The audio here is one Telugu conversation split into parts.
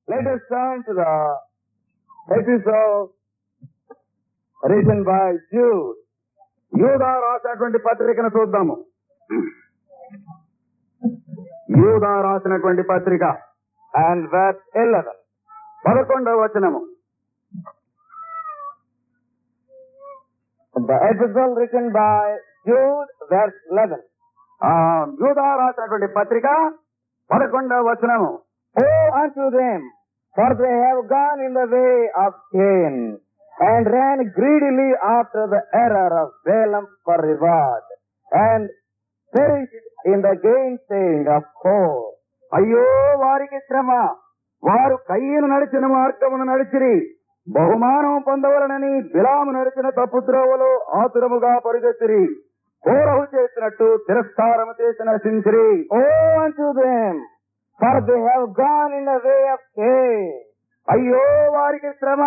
Let us turn to the episode written by Jude. యూదా రాసినటువంటి పత్రికను చూద్దాము యూదా రాసినటువంటి పత్రిక and verse 11. పదకొండవ వచనము The epistle written by Jude, verse 11. ఆ యూదా రాసినటువంటి పత్రిక పదకొండవ వచనము Woe unto them, for they have gone in the way of Cain, and ran greedily after the error of Balaam for reward, and perished in the gainsaying of Kor. అయ్యో వారికి శ్రమ వారు కయ్యను నడిచిన మార్గమును నడిచిరి బహుమానం పొందవలనని బిలాము నడిచిన తప్పు త్రోవలో ఆతురముగా పరిగెత్తిరి కోరహు చేసినట్టు తిరస్కారము చేసి నశించిరి Woe unto them, for they have gone in the way of Cain, అయ్యో వారికి శ్రమ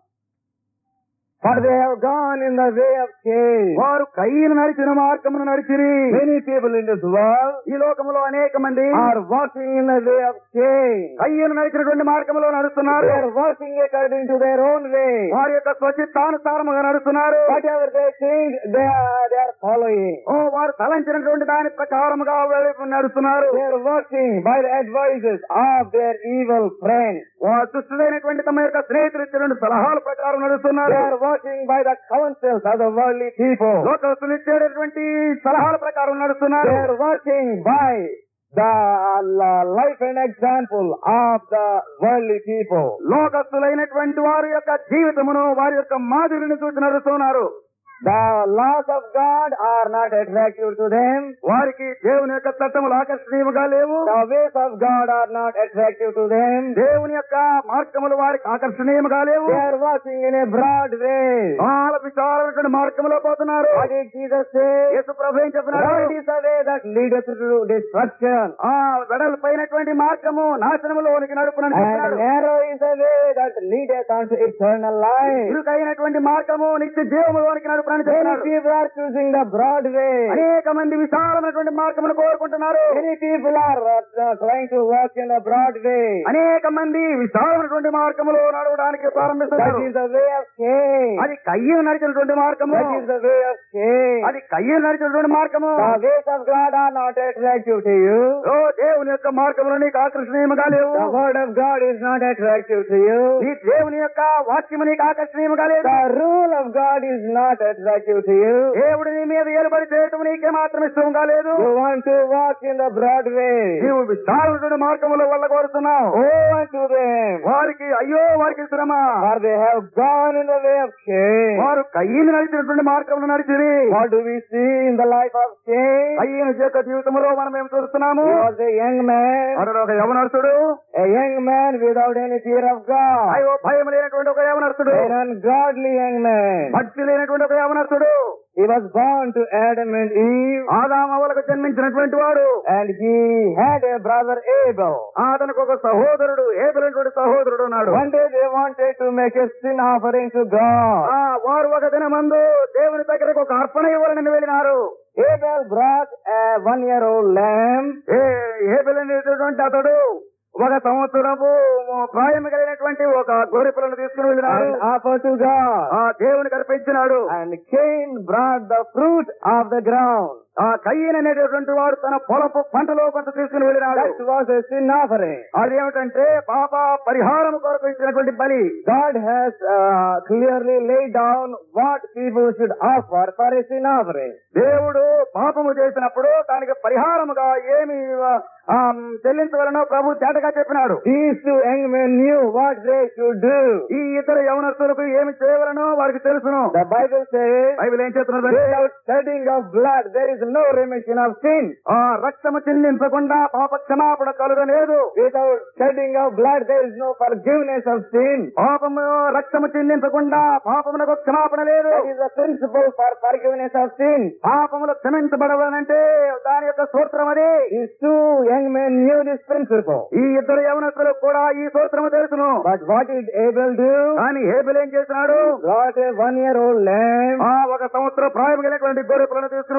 for they have gone in the way of Cain. వారు కయ్యను నడిచిన మార్గమును నడిచిరి Many people in this world ఈ లోకములో అనేక మంది are walking in the way of Cain. కయ్యను నడిచినటువంటి మార్గములో నడుస్తున్నారు They are walking according to their own way. వారి యొక్క స్వచిత్తానుసారముగా నడుస్తున్నారు Whatever they think, they are, they are following. ఓ వారు తలంచినటువంటి దాని ప్రకారముగా వెళ్ళి నడుస్తున్నారు They are walking by the advices of their evil friends. వారు దుష్టుడైనటువంటి తమ యొక్క స్నేహితులు ఇచ్చినటువంటి సలహాల ప్రకారం నడుస్తున్నారు They are walking by the counsels of the worldly people. లోకస్తులు ఇచ్చేటటువంటి సలహాల ప్రకారం నడుస్తున్నారు They are walking by the uh, life and example of the worldly people. లోకస్తులైనటువంటి వారి యొక్క జీవితమును వారి యొక్క మాదిరిని చూసి నడుస్తున్నారు The laws of God are not attractive to them. వారికి దేవుని యొక్క చట్టములు ఆకర్షణీయముగా లేవు The ways of God are not attractive to them. దేవుని యొక్క మార్గములు వారికి ఆకర్షణీయముగా లేవు They are walking in a broad way. చాలా విశాలమైనటువంటి మార్గంలో పోతున్నారు What did Jesus say? యేసు ప్రభు ఏం చెప్పినారు Broad is the way that leadeth to destruction, ఆ వెడల్పైనటువంటి మార్గము నాశనములోనికి నడుపునని and చెప్పినాడు narrow is the way that leadeth unto eternal life. ఇరుకైనటువంటి మార్గము నిత్య జీవములోనికి నడుపునని Many చెప్పినాడు people are choosing the broad way. అనేక మంది విశాలమైనటువంటి మార్గమును కోరుకుంటున్నారు Many people are uh, trying to walk in the broad way. అనేక మంది విశాలమైనటువంటి మార్గములో నడవడానికి That ప్రారంభిస్తున్నారు is the way of Cain. అది కయ్యను నడిచినటువంటి మార్గము That is the way of Cain. అది కయ్యను నడిచినటువంటి మార్గము The ways of God are not attractive to you. ఓ దేవుని యొక్క మార్గములు నీకు ఆకర్షణీయముగా లేవు The word of God is not attractive to you. నీ దేవుని యొక్క వాక్యము నీకు ఆకర్షణీయముగా లేదు The rule of God is not attractive to you. దేవుడు నీ మీద ఏలుబడి చేయటం నీకే మాత్రం ఇష్టంగా లేదు You want to walk in the broad way. నీవు విశాలమైనటువంటి మార్గములో వల్ల కోరుతున్నావు Woe unto them, వారికి అయ్యో వారికి శ్రమ for they have gone in the way of Cain. వారు కయ్యను నడిచినటువంటి మార్గంలో నడిచిరి What do we see in the life of Cain? కయ్యను యొక్క జీవితంలో మనం ఏం చూస్తున్నాము He was a young man, అతడు ఒక యవనస్తుడు a young man without any fear of God, అయ్యో భయం లేనటువంటి ఒక యవనస్తుడు an ungodly young man. భక్తి లేనటువంటి ఒక యవనస్తుడు He was born to Adam and Eve, ఆదామవలకు జన్మించినటువంటి వాడు and he had a brother Abel. అతనికి ఒక సహోదరుడు ఏదైనటువంటి సహోదరుడు ఉన్నాడు One day they wanted to make a sin offering to God. ఆ వారు ఒక దినమందు దేవుని దగ్గరకు ఒక అర్పణ ఇవ్వాలని వెళ్ళినారు Abel brought a one-year-old lamb, ఏ ఏబెల్ అనేటటువంటి అతడు ఒక సంవత్సరము ప్రాయం కలిగినటువంటి ఒక గొర్రె పిల్లను తీసుకుని వెళ్ళినాడు and offered to God. ఆ దేవునికి అర్పించినాడు And Cain brought the fruit of the ground. ఆ కయ్యన్ అనేటటువంటి వాడు తన పొలపు పంటలో కొంత తీసుకుని వెళ్ళినాడు That was a sin offering. అదేమిటంటే పాప పరిహారం కొరకు ఇచ్చినటువంటి బలి God has uh, clearly laid down what people should offer for a sin offering. దేవుడు పాపము చేసినప్పుడు దానికి పరిహారముగా ఏమి ఆ, చెల్లించవలనో ప్రభు తేటగా చెప్పినాడు These two young men knew what they should do. ఈ ఇద్దరు యవనస్తులకు ఏమి చేయవలనో వారికి తెలుసును The Bible says, బైబిల్ ఏం చేస్తున్నదంటే without shedding of blood, there is no remission of sin. ఆ రక్తము చెల్లించకుండా పాప క్షమాపణ కలుగలేదు Without shedding of blood, there is no forgiveness of sin. పాపము రక్తము చెల్లించకుండా పాపమునకు క్షమాపణ లేదు That is the principle for forgiveness of sin. పాపములు క్షమించబడవనంటే దాని యొక్క సూత్రం అది These two young men knew this principle. ఈ ఇద్దరు యవనస్తులకు కూడా ఈ సూత్రము తెలుసును But what did Abel do? కానీ హేబెల్ ఏం చేసినాడు Brought a one-year-old lamb ఆ ఒక సంవత్సరం ప్రాయం కలిగినటువంటి గొర్రె పిల్లను తీసుకుని వెళ్ళినాడు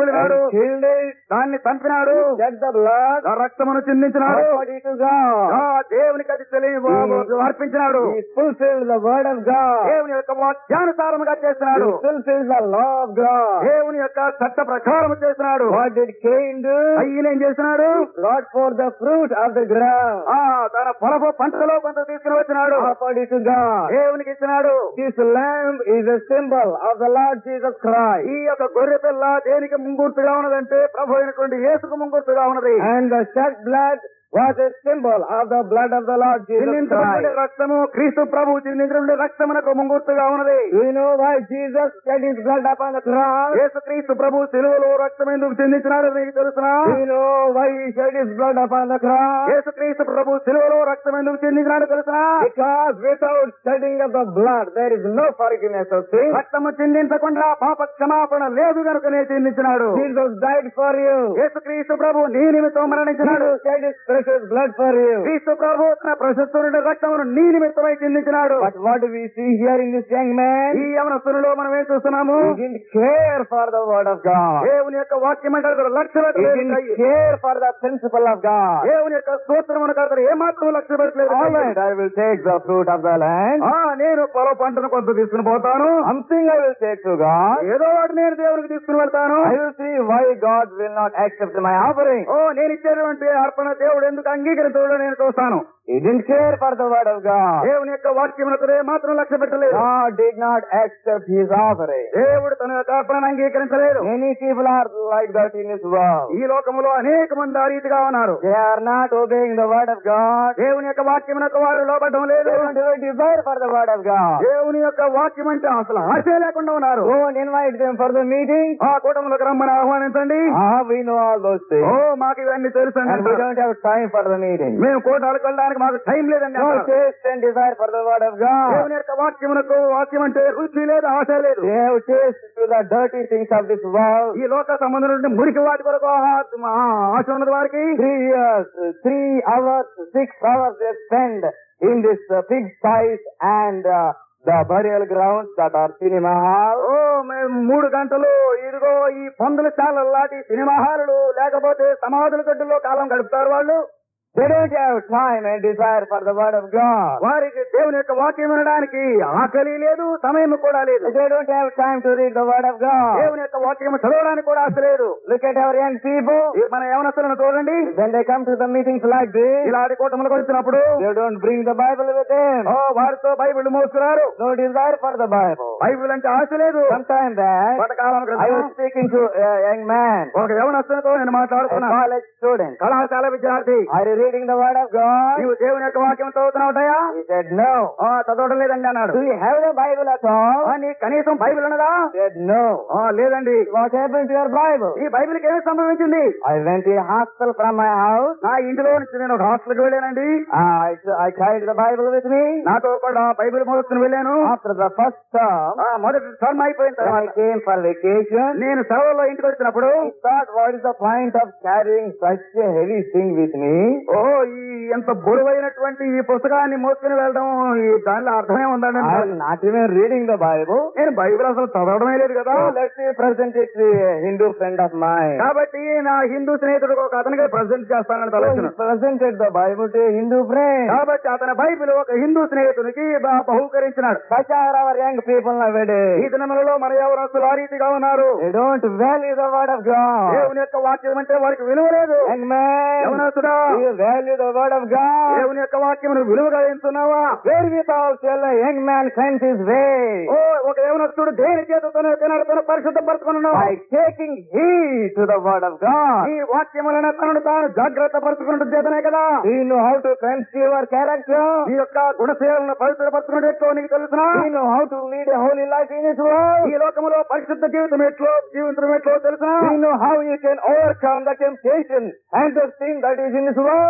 killed it, దాన్ని చంపినాడు shed the blood, ఆ రక్తమును చిందించినాడు offered it to God. ఆ దేవునికి అది తెలియ అర్పించినాడు He fulfilled the word of God. దేవుని యొక్క వాక్యానుసారముగా చేసినాడు He fulfilled the law of God. దేవుని యొక్క చట్ట ప్రకారం చేసినాడు What did Cain do? అయ్యన ఏం చేసినాడు Brought forth the fruit of the ground. ఆ తన పొలపు పంటలో కొంత తీసుకుని వచ్చినాడు Offered it to God. దేవునికి ఇచ్చినాడు This lamb is a symbol of the Lord Jesus Christ. ఈ యొక్క గొర్రె పిల్ల దేనికి ముంగుర్తుగా ఉన్నదంటే ప్రభు అయినటువంటి యేసుకు ముంగుర్తుగా ఉన్నది And the shed blood was a symbol of the blood of the Lord Jesus చిందించినటువంటి Christ. రక్తము క్రీస్తు ప్రభు చిందించినటువంటి రక్తమునకు ముంగుర్తుగా ఉన్నది Do you know why Jesus shed his blood upon the cross? యేసు క్రీస్తు ప్రభు సిలువలో రక్తం ఎందుకు చిందించినాడు మీకు తెలుసునా Do you know why he shed his blood upon the cross? యేసు క్రీస్తు ప్రభు సిలువలో రక్తం ఎందుకు చిందించినాడు తెలుసునా Because without shedding of the blood, there is no forgiveness of sin. రక్తము చిందించకుండా పాప క్షమాపణ లేదు కనుకనే చిందించినాడు Jesus died for you. యేసు క్రీస్తు ప్రభు నీ నిమిత్తం మరణించినాడు Jesus shed his precious blood for you. క్రీస్తు ప్రభు తన ప్రశస్తుని రక్తమును నీ నిమిత్తమై చిందించినాడు But what do we see here in this young man? ఈ యవనస్తునిలో మనం ఏం చూస్తున్నాము He didn't care for the word of God. దేవుని యొక్క వాక్యం అంటే అతడు లక్ష్య He పెట్టలేదు didn't care for the principle of God. దేవుని యొక్క స్తోత్రమునకు అతడు ఏమాత్రం లక్ష్య పెట్టలేదు All right, I will take the fruit of the land. ఆ, నేను పొల పంటను కొంత తీసుకుని పోతాను Something I will take to God. ఏదో ఒకటి నేను దేవునికి తీసుకుని వెళ్తాను I will see why God will not accept my offering. ఓ నేను ఇచ్చేటువంటి అర్పణ దేవుడు ఎందుకు అంగీకరించడం నేను చూస్తాను He didn't care for the word of God. దేవుని యొక్క వాక్యమునకు మాత్రం లక్ష్య పెట్టలేదు God did not accept his offering. దేవుడు తన యొక్క అర్పణను అంగీకరించలేదు Many people are like that in this world. ఈ లోకములో అనేక మంది ఆ రీతిగా ఉన్నారు They are not obeying the word of God. దేవుని యొక్క వాక్యమునకు వారు లోపడడం లేదు They don't have a desire for the word of God. దేవుని యొక్క వాక్యం అంటే అసలు ఆశ లేకుండా ఉన్నారు Go and invite them for the meeting. ఆ కూటములకు రమ్మని ఆహ్వానించండి Ah, we know all those things. ఓ మాకు ఇవన్నీ తెలుసు And we అంటారు. don't have time for the meeting. మేము కోటాలకు వెళ్ళడానికి మాకు టైం లేదండి No అంటారు. taste and desire for the word of God. దేవుని యొక్క వాక్యమునకు వాక్యం అంటే రుచి లేదు ఆశ లేదు They have taste to the dirty things of this world. ఈ లోక సంబంధం నుండి మురికి వాటి కొరకు ఆ- ఆ ఆశ ఉన్నది వారికి Three years, uh, three hours, six hours they spend in this uh, pig sties and uh, the burial grounds that are cinema hall. ఓ మేము మూడు గంటలు ఇదిగో ఈ పందుల చాలా లాంటి సినిమా హాలులు లేకపోతే సమాధుల గడ్డుల్లో కాలం గడుపుతారు వాళ్ళు They don't have time and desire for the word of God. వారికి దేవుని యొక్క వాక్యం వినడానికి ఆకలి లేదు సమయం కూడా లేదు They don't have time to read the word of God. దేవుని యొక్క వాక్యం చదవడానికి కూడా ఆశ లేదు Look at our young people. ఈ మన యవనస్తులను చూడండి When they come to the meetings like this, ఇలాంటి కూటములకు వచ్చినప్పుడు they don't bring the Bible with them. ఓ వారితో బైబిల్ మోసుకున్నారు No desire for the Bible. Bible అంటే ఆశ లేదు Sometime back, కొంతకాలం I క్రితం was speaking to a young man, ఒక యవనస్తునితో నేను a మాట్లాడుతున్నా college student. కళాశాల విద్యార్థి Are you reading the word of God? నీవు దేవుని యొక్క వాక్యం చదువుతున్నావుటయా He said, no. ఆ, చదవడం లేదండి అన్నాడు Do you have the Bible at all? ఆ, నీ కనీసం బైబిల్ ఉన్నదా He said, no. ఆ, లేదండి What happened to your Bible? ఈ బైబిల్కి ఏమి సంభవించింది I went to a hostel from my house. నా ఇంటిలో నుంచి నేను ఒక హాస్టల్కి వెళ్ళానండి Uh, I, I carried the Bible with me. నాతో కూడా బైబిల్ మోసుకుని వెళ్ళాను After the first term, ఆ, మొదటి టర్మ్ అయిపోయిన when I తర్వాత came for vacation, నేను సెలవుల్లో ఇంటికి వచ్చినప్పుడు I thought, what is the point of carrying such a heavy thing with me? ఓ ఈ ఎంత బరువైనటువంటి ఈ పుస్తకాన్ని మోసుకుని వెళ్ళడం ఈ దానిలో అర్థమే ఉందండి I am not even reading the Bible. నేను బైబిల్ అసలు చదవడమే లేదు కదా So let me present it to a Hindu friend of mine. కాబట్టి నా హిందూ స్నేహితుడికి ఒక అతనికి ప్రజెంట్ చేస్తానని So he తలచిన presented the Bible to a Hindu friend. కాబట్టి అతని బైబిల్ ఒక హిందూ స్నేహితునికి బ- బహుకరించినాడు Such are our young people ఈ nowadays. దినములలో మన ఎవరస్తులు ఆ రీతిగా ఉన్నారు They don't value the word of God. దేవుని యొక్క వాక్యం అంటే వారికి విలువ లేదు Young man, యవనస్తుడా do you value the word of God? దేవుని యొక్క వాక్యం విలువగా ఎంచున్నావా Wherewithal shall a young man cleanse his way? ఓ ఒక యవనస్తుడు దేని చేతతోనే తినడు తను పరిశుద్ధపరచుకున్నాడు By taking heed to the word of God. ఈ వాక్యం వలన తనను తాను జాగ్రత్త పరచుకున్నట్టు చేతనే కదా Do you know how to cleanse your character? ఈ యొక్క గుణశీలను పవిత్రపరచుకున్నట్టు ఎట్లో నీకు తెలుసునా Do you know how to lead a holy life in this world? ఈ లోకములో పరిశుద్ధ జీవితం ఎట్లో జీవించడం ఎట్లో తెలుసునా Do you know how you can overcome the temptation and the sin that is in this world?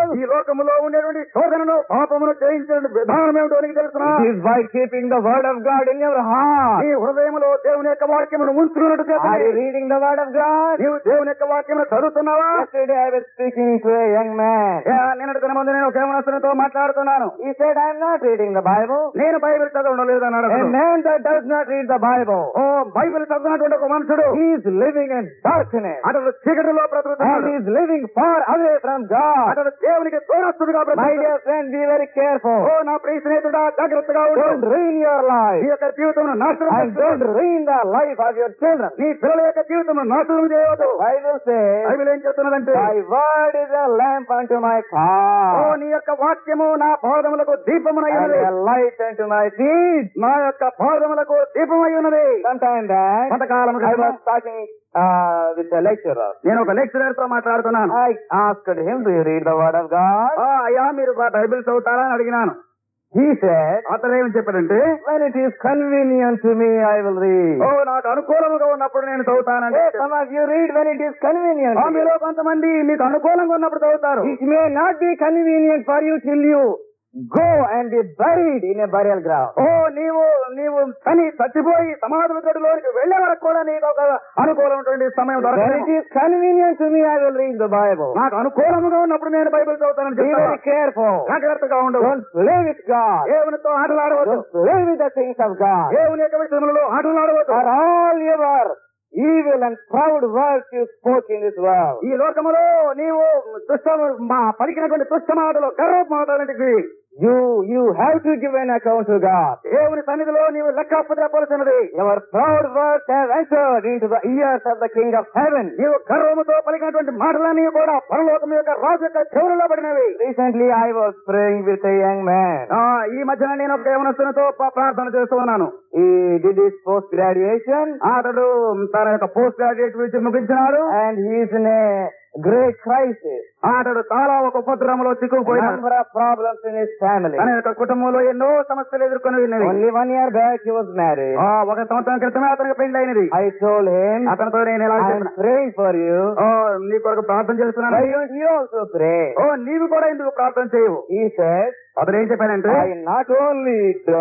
trouble? ఈ లోకములో ఉండేటువంటి శోధనను పాపమును జయించిన విధానం ఏమిటో నీకు తెలుసునా It is by keeping the word of God in your heart. నీ హృదయంలో దేవుని యొక్క వాక్యమును ఉంచుకున్నట్టు Are చేతనే you reading the word of God? నీవు దేవుని యొక్క వాక్యమును చదువుతున్నావా Yesterday I was speaking to a young man. ఏ, నిన్నటి దిన ముందు నేను ఒక యవనస్తునితో మాట్లాడుతున్నాను He said, I'm not reading the Bible. నేను బైబిల్ చదవడం లేదన్నాడు A అతను. man that does not read the Bible, ఓ బైబిల్ చదివినటువంటి ఒక మనుషుడు he is living in darkness. అతడు చీకటిలో And బ్రతుకుతున్నాడు he is living far away from God. అతడు దేవునికి దూరస్తుడుగా My బ్రతుకుతున్నాడు dear friend, be very careful. ఓ నా ప్రియ స్నేహితుడా జాగ్రత్తగా ఉండు Don't ruin your నీ life. యొక్క జీవితం నాశనం And don't చేసుకోవద్దు. ruin the life of your children. నీ పిల్లల యొక్క జీవితం నాశనం చేయవద్దు Bible says, బైబిల్ ఏం చెప్తున్నదంటే Thy word is a lamp unto my oh path నీ యొక్క వాక్యము నా పాదములకు దీపమునై and ఉన్నది a light unto my feet. నా యొక్క పాదములకు దీపమై ఉన్నది Sometime back, కొంతకాలం I క్రితం was talking uh, with a lecturer. నేను ఒక లెక్చరర్ తో మాట్లాడుతున్నాను I asked him, Do you read the word of God? ఆ, అయ్యా మీరు బా- బైబిల్ చదువుతారా అని అడిగినాను He said, అతను ఏమని చెప్పాడంటే When it is convenient to me, I will read. ఓ నాకు అనుకూలముగా ఉన్నప్పుడు నేను చదువుతానంటే Hey, some of you read when it is convenient. ఆ, మీలో కొంతమంది మీకు అనుకూలంగా ఉన్నప్పుడు చదువుతారు It may not be convenient for you till you go and be buried in a burial ground. ఓ నీవు నీవు చని చచ్చిపోయి సమాధుల గడిలోనికి వెళ్లే వరకు కూడా నీకు ఒక అనుకూలమైనటువంటి సమయం When దొరకదు it is convenient to me, I will read the Bible. నాకు అనుకూలముగా ఉన్నప్పుడు నేను బైబిల్ చదువుతానని Be చెప్తాను very careful. జాగ్రత్తగా ఉండు Don't play with God. దేవునితో ఆటలాడవద్దు Don't play with the things of God. దేవుని యొక్క విషయంలో ఆటలాడవద్దు For all your evil and proud words you spoke in this world. ఈ లోకములో నీవు దుష్ట మా పలికినటువంటి దుష్ట మాటలు గర్వపు మాటలన్నిటికి You you have to give an account to God. దేవుని సన్నిధిలో నీవు లెక్క చెప్పవలసినది Your proud words have entered into the ears of the King of Heaven. నీవు గర్వముతో పలికినటువంటి మాటలన్నీ కూడా పరలోకం యొక్క రాజు యొక్క చెవులలో పడినవి Recently, I was praying with a young man. ఆ, ఈ మధ్యన నేను ఒక యవనస్తునితో ప- ప్రార్థన చేస్తూ ఉన్నాను He did his post graduation అతడు తన యొక్క పోస్ట్ గ్రాడ్యుయేట్ విద్య ముగించినాడు and he is in a great crisis. అతడు చాలా ఒక ఉపద్రవంలో చిక్కుకుపోయినాడు Number of problems in his family. తన యొక్క కుటుంబంలో ఎన్నో సమస్యలు ఎదుర్కొని ఉన్నవి Only one year back he was married. ఆ, ఒక సంవత్సరం క్రితమే అతనికి పెళ్లి అయినది I told him, అతనితో నేను ఎలా I am చెప్పిన praying for you. ఓ నీ కొరకు ప్రార్థన చేస్తున్నాను Why don't you also pray? ఓ నీవు కూడా ఎందుకు ప్రార్థన చేయవు He said, అతను ఏం చెప్పానంటే I not only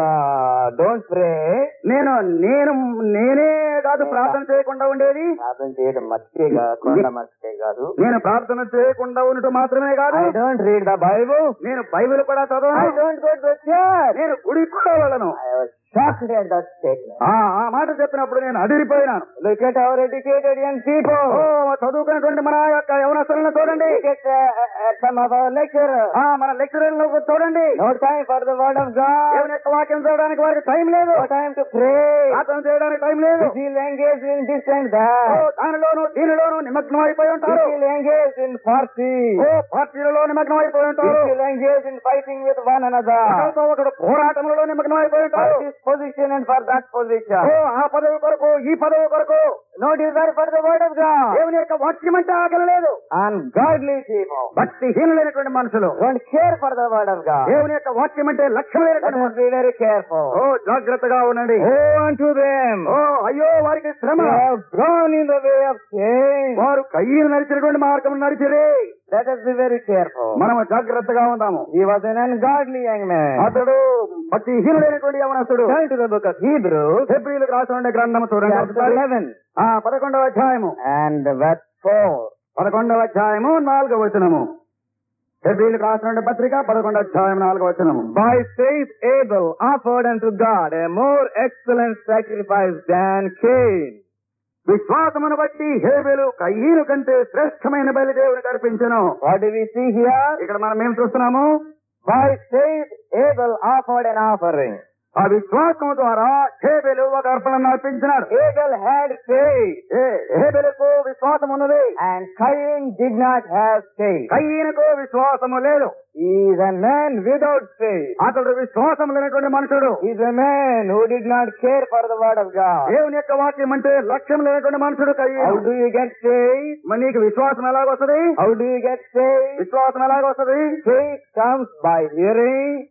uh, don't pray, నేను నేను నేనే కాదు ప్రార్థన చేయకుండా ఉండేది ప్రార్థన చేయడం మర్చిపోయి కాదు కొండ మర్చిపోయి కాదు నేను ప్రార్థన చేయకుండా ఉండటం మాత్రమే కాదు I don't read the Bible. నేను బైబిల్ కూడా I చదవను don't go to the church. నేను గుడికి కూడా వెళ్ళను I was shocked at that statement. ఆ ఆ మాట చెప్పినప్పుడు నేను అదిరిపోయినాను Look at our educated young people. ఓ చదువుకున్నటువంటి మన యొక్క యవనస్తులను చూడండి Look at, uh, at some of our lecturers. ఆ మన లెక్చరర్లను చూడండి No time for the word of God. దేవుని యొక్క వాక్యం చదవడానికి వారికి టైం లేదు No time to pray. ప్రార్థన చేయడానికి టైం లేదు Feel engaged in this and oh, that. దానిలోను దీనిలోను నిమగ్నం అయిపోయి ఉంటారు Feel engaged in party. ఓ పార్టీలలో నిమగ్నం అయిపోయి ఉంటారు Feel engaged in fighting with one another. ఒకరితో ఒకడు పోరాటంలో నిమగ్నం అయిపోయి For ఉంటారు this position and for that position. ఓ ఆ పదవి కొరకు ఈ పదవి కొరకు No desire for the word of God. దేవుని యొక్క వాక్యం అంటే ఆకలి లేదు Ungodly people. భక్తిహీనులైనటువంటి మనుషులు Don't care for the word of God. దేవుని యొక్క వాక్యం అంటే లక్ష్యం Let లేనటువంటి us be very careful. ఓ జాగ్రత్తగా ఉండండి Woe unto them. ఓ అయ్యో వారికి శ్రమ They have gone in the way of change. వారు కయ్యను నడిచినటువంటి మార్గం నడిచిరే Let us be very careful. మనము జాగ్రత్తగా ఉందాము He was an ungodly young man. అతడు భక్తిహీనుడైనటువంటి యవనస్తుడు Turn to the book of Hebrews, ఫిబ్రిలకు రాసిన గ్రంథం చూడండి chapter ఒకసారి. 11 ఆ పదకొండవ అధ్యాయము and verse 4. పదకొండవ అధ్యాయము నాలుగవ వచనము ఫిబ్రిలకు రాసిన పత్రిక పదకొండవ అధ్యాయం నాలుగవ వచనము By faith Abel offered unto God a more excellent sacrifice than Cain. విశ్వాసమును బట్టి హేబెలు కయ్యను కంటే శ్రేష్టమైన బలి దేవునికి అర్పించను What do we see here? ఇక్కడ మనం ఏం చూస్తున్నాము By faith Abel offered an offering. ఆ విశ్వాసం ద్వారా హేబెలు ఒక అర్పణను అర్పించినాడు Abel had faith ఏ- హేబెలుకు విశ్వాసం ఉన్నది and Cain did not have faith. కయ్యనుకు విశ్వాసము లేదు He is a man without faith. అతడు విశ్వాసం లేనటువంటి మనుషుడు He is a man who did not care for the word of God. దేవుని యొక్క వాక్యం అంటే లక్ష్యం లేనటువంటి మనుషుడు How కయ్యను do you get faith? మరి నీకు విశ్వాసం ఎలాగొస్తుంది How do you get faith? విశ్వాసం ఎలాగొస్తుంది Faith comes by hearing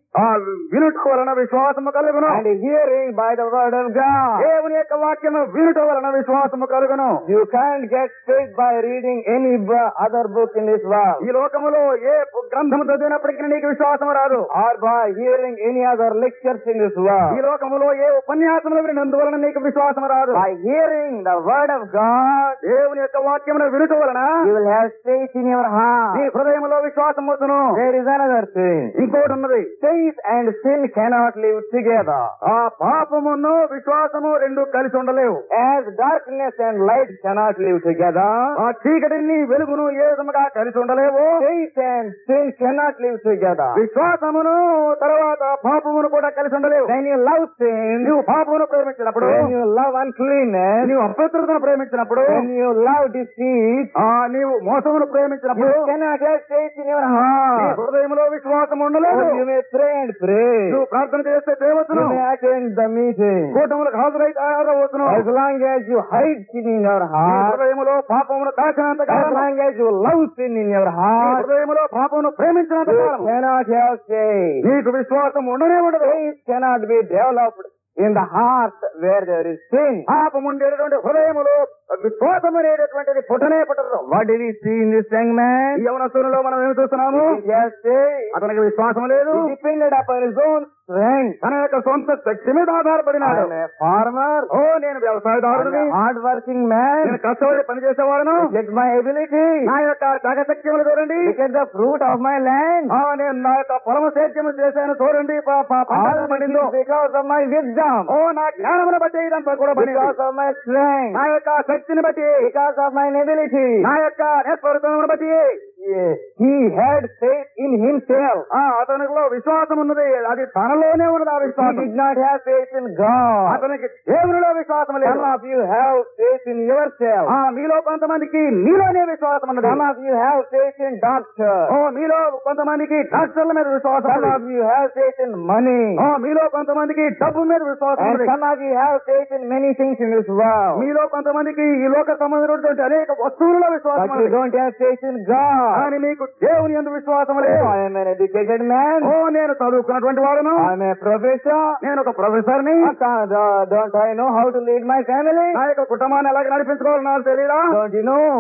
ఆ వినుట వలన విశ్వాసము కలుగును and hearing by the word of God. దేవుని యొక్క వాక్యము వినుట వలన విశ్వాసము కలుగును You can't get faith by reading any bu- other book in this world ఈ లోకములో ఏ గ్రంథము చదివినప్పటికీ నీకు విశ్వాసం రాదు or by hearing any other lectures in this world. ఈ లోకములో ఏ ఉపన్యాసములు వినందువలన నీకు విశ్వాసం రాదు By hearing the word of God, దేవుని యొక్క వాక్యమును వినుట వలన you will have faith in your నీ heart. హృదయంలో విశ్వాసం వచ్చును There is another thing. ఇంకోటి ఉన్నది Faith and sin cannot live together. ఆ పాపమును విశ్వాసము రెండు కలిసి ఉండలేవు As darkness and light cannot live together, ఆ చీకటిని వెలుగును ఏ విధముగా కలిసి ఉండలేవు faith and sin cannot live together. విశ్వాసమును తర్వాత పాపమును కూడా కలిసి ఉండలేవు When you love sin, నువ్వు పాపమును ప్రేమించినప్పుడు when you love uncleanness, నీవు అపవిత్రతను ప్రేమించినప్పుడు when you love deceit, ఆ నీవు మోసమును ప్రేమించినప్పుడు you cannot have faith in your నీ heart. హృదయంలో విశ్వాసం ఉండలేదు Oh, you may pray and pray. నువ్వు ప్రార్థన చేస్తే చేయవచ్చును You may attend the meeting. కూటములకు హాజరైతే హాజరవచ్చును As long as you hide sin in your నీ heart, హృదయములో పాపమును దాచినంత as column long as you love sin in your నీ heart, హృదయములో పాపమును ప్రేమించినంత you column cannot have faith. నీకు విశ్వాసం ఉండనే ఉండదు Faith cannot be developed in the heart where there is sin. పాపం ఉండేటటువంటి హృదయములో విశ్వాసం అనేటటువంటిది పుట్టనే పుట్టదు What did we see in this young man? ఈ యవనస్తులలో మనం ఏమి చూస్తున్నాము He has faith. అతనికి విశ్వాసం లేదు He depended upon his own strength. తన యొక్క సొంత శక్తి మీద ఆధారపడినాడు I'm a farmer. ఓ నేను I'm వ్యవసాయదారుడిని a hard working man. నేను కష్టపడి పనిచేసేవాడను Look at my ability. నా యొక్క జగశక్తిములు చూడండి Look at the fruit of my land. ఆ, నేను నా యొక్క పొలమ సేద్యము చేశాను చూడండి ప- ప- పంట All ఎలా this పండిందో is because of my wisdom. ఓ నా జ్ఞానమును బట్టి ఇదంతా కూడా పండింది Because of my strength. నా యొక్క శక్తిని బట్టి Because of my ability. నా యొక్క నేర్పరుతనమును బట్టి Yeah. He had faith in himself. ఆ అతనిలో విశ్వాసం ఉన్నది అది తనలోనే ఉన్నది ఆ He విశ్వాసం did not have faith in God. అతనికి దేవునిలో విశ్వాసం లేదు Some of you have faith in yourself. ఆ మీలో కొంతమందికి నీలోనే విశ్వాసం ఉన్నది Some of you have faith in doctor. ఓ మీలో కొంతమందికి డాక్టర్ల మీద విశ్వాసం Some ఉన్నది. of you have faith in money. ఓ మీలో కొంతమందికి డబ్బు మీద విశ్వాసం And ఉన్నది some of you have faith in many things in this world. మీలో కొంతమందికి ఈ లోక సంబంధించినటువంటి అనేక వస్తువులలో విశ్వాసం But you ఉన్నది. don't have faith in God. కానీ మీకు దేవుని ఎందు విశ్వాసం Oh, లేదు I am an educated man. ఓ నేను చదువుకున్నటువంటి వాడును I am a professor. నేను ఒక ప్రొఫెసర్ ని Uh, uh, Don't I know how to lead my family? నా యొక్క కుటుంబాన్ని ఎలాగ నడిపించుకోవాలో నాకు తెలియదా Don't you know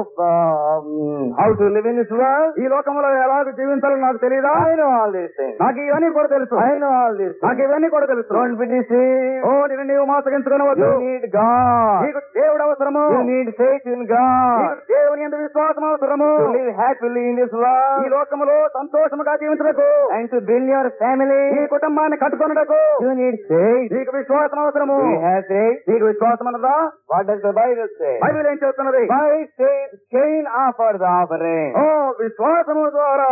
um, how to live in this world? ఈ లోకంలో ఎలాగ జీవించాలో నాకు తెలియదా I know all these things. నాకు ఇవన్నీ కూడా తెలుసు I know all these నాకు things. ఇవన్నీ కూడా తెలుసు Don't be deceived. ఓ నేను నీవు మోసగించుకునవద్దు You need God. నీకు దేవుడు అవసరము You need faith in God నీకు దేవుని ఎందు విశ్వాసం అవసరము to live happily in this ఈ world లోకములో సంతోషముగా జీవించటకు and to build your family. ఈ కుటుంబాన్ని కట్టుకొనుటకు You need faith. నీకు విశ్వాసం అవసరము Do you have faith? నీకు విశ్వాసం అన్నదా What does the Bible say? Bible ఏం చెప్తున్నది By faith, Cain offered the offering. ఓ విశ్వాసము ద్వారా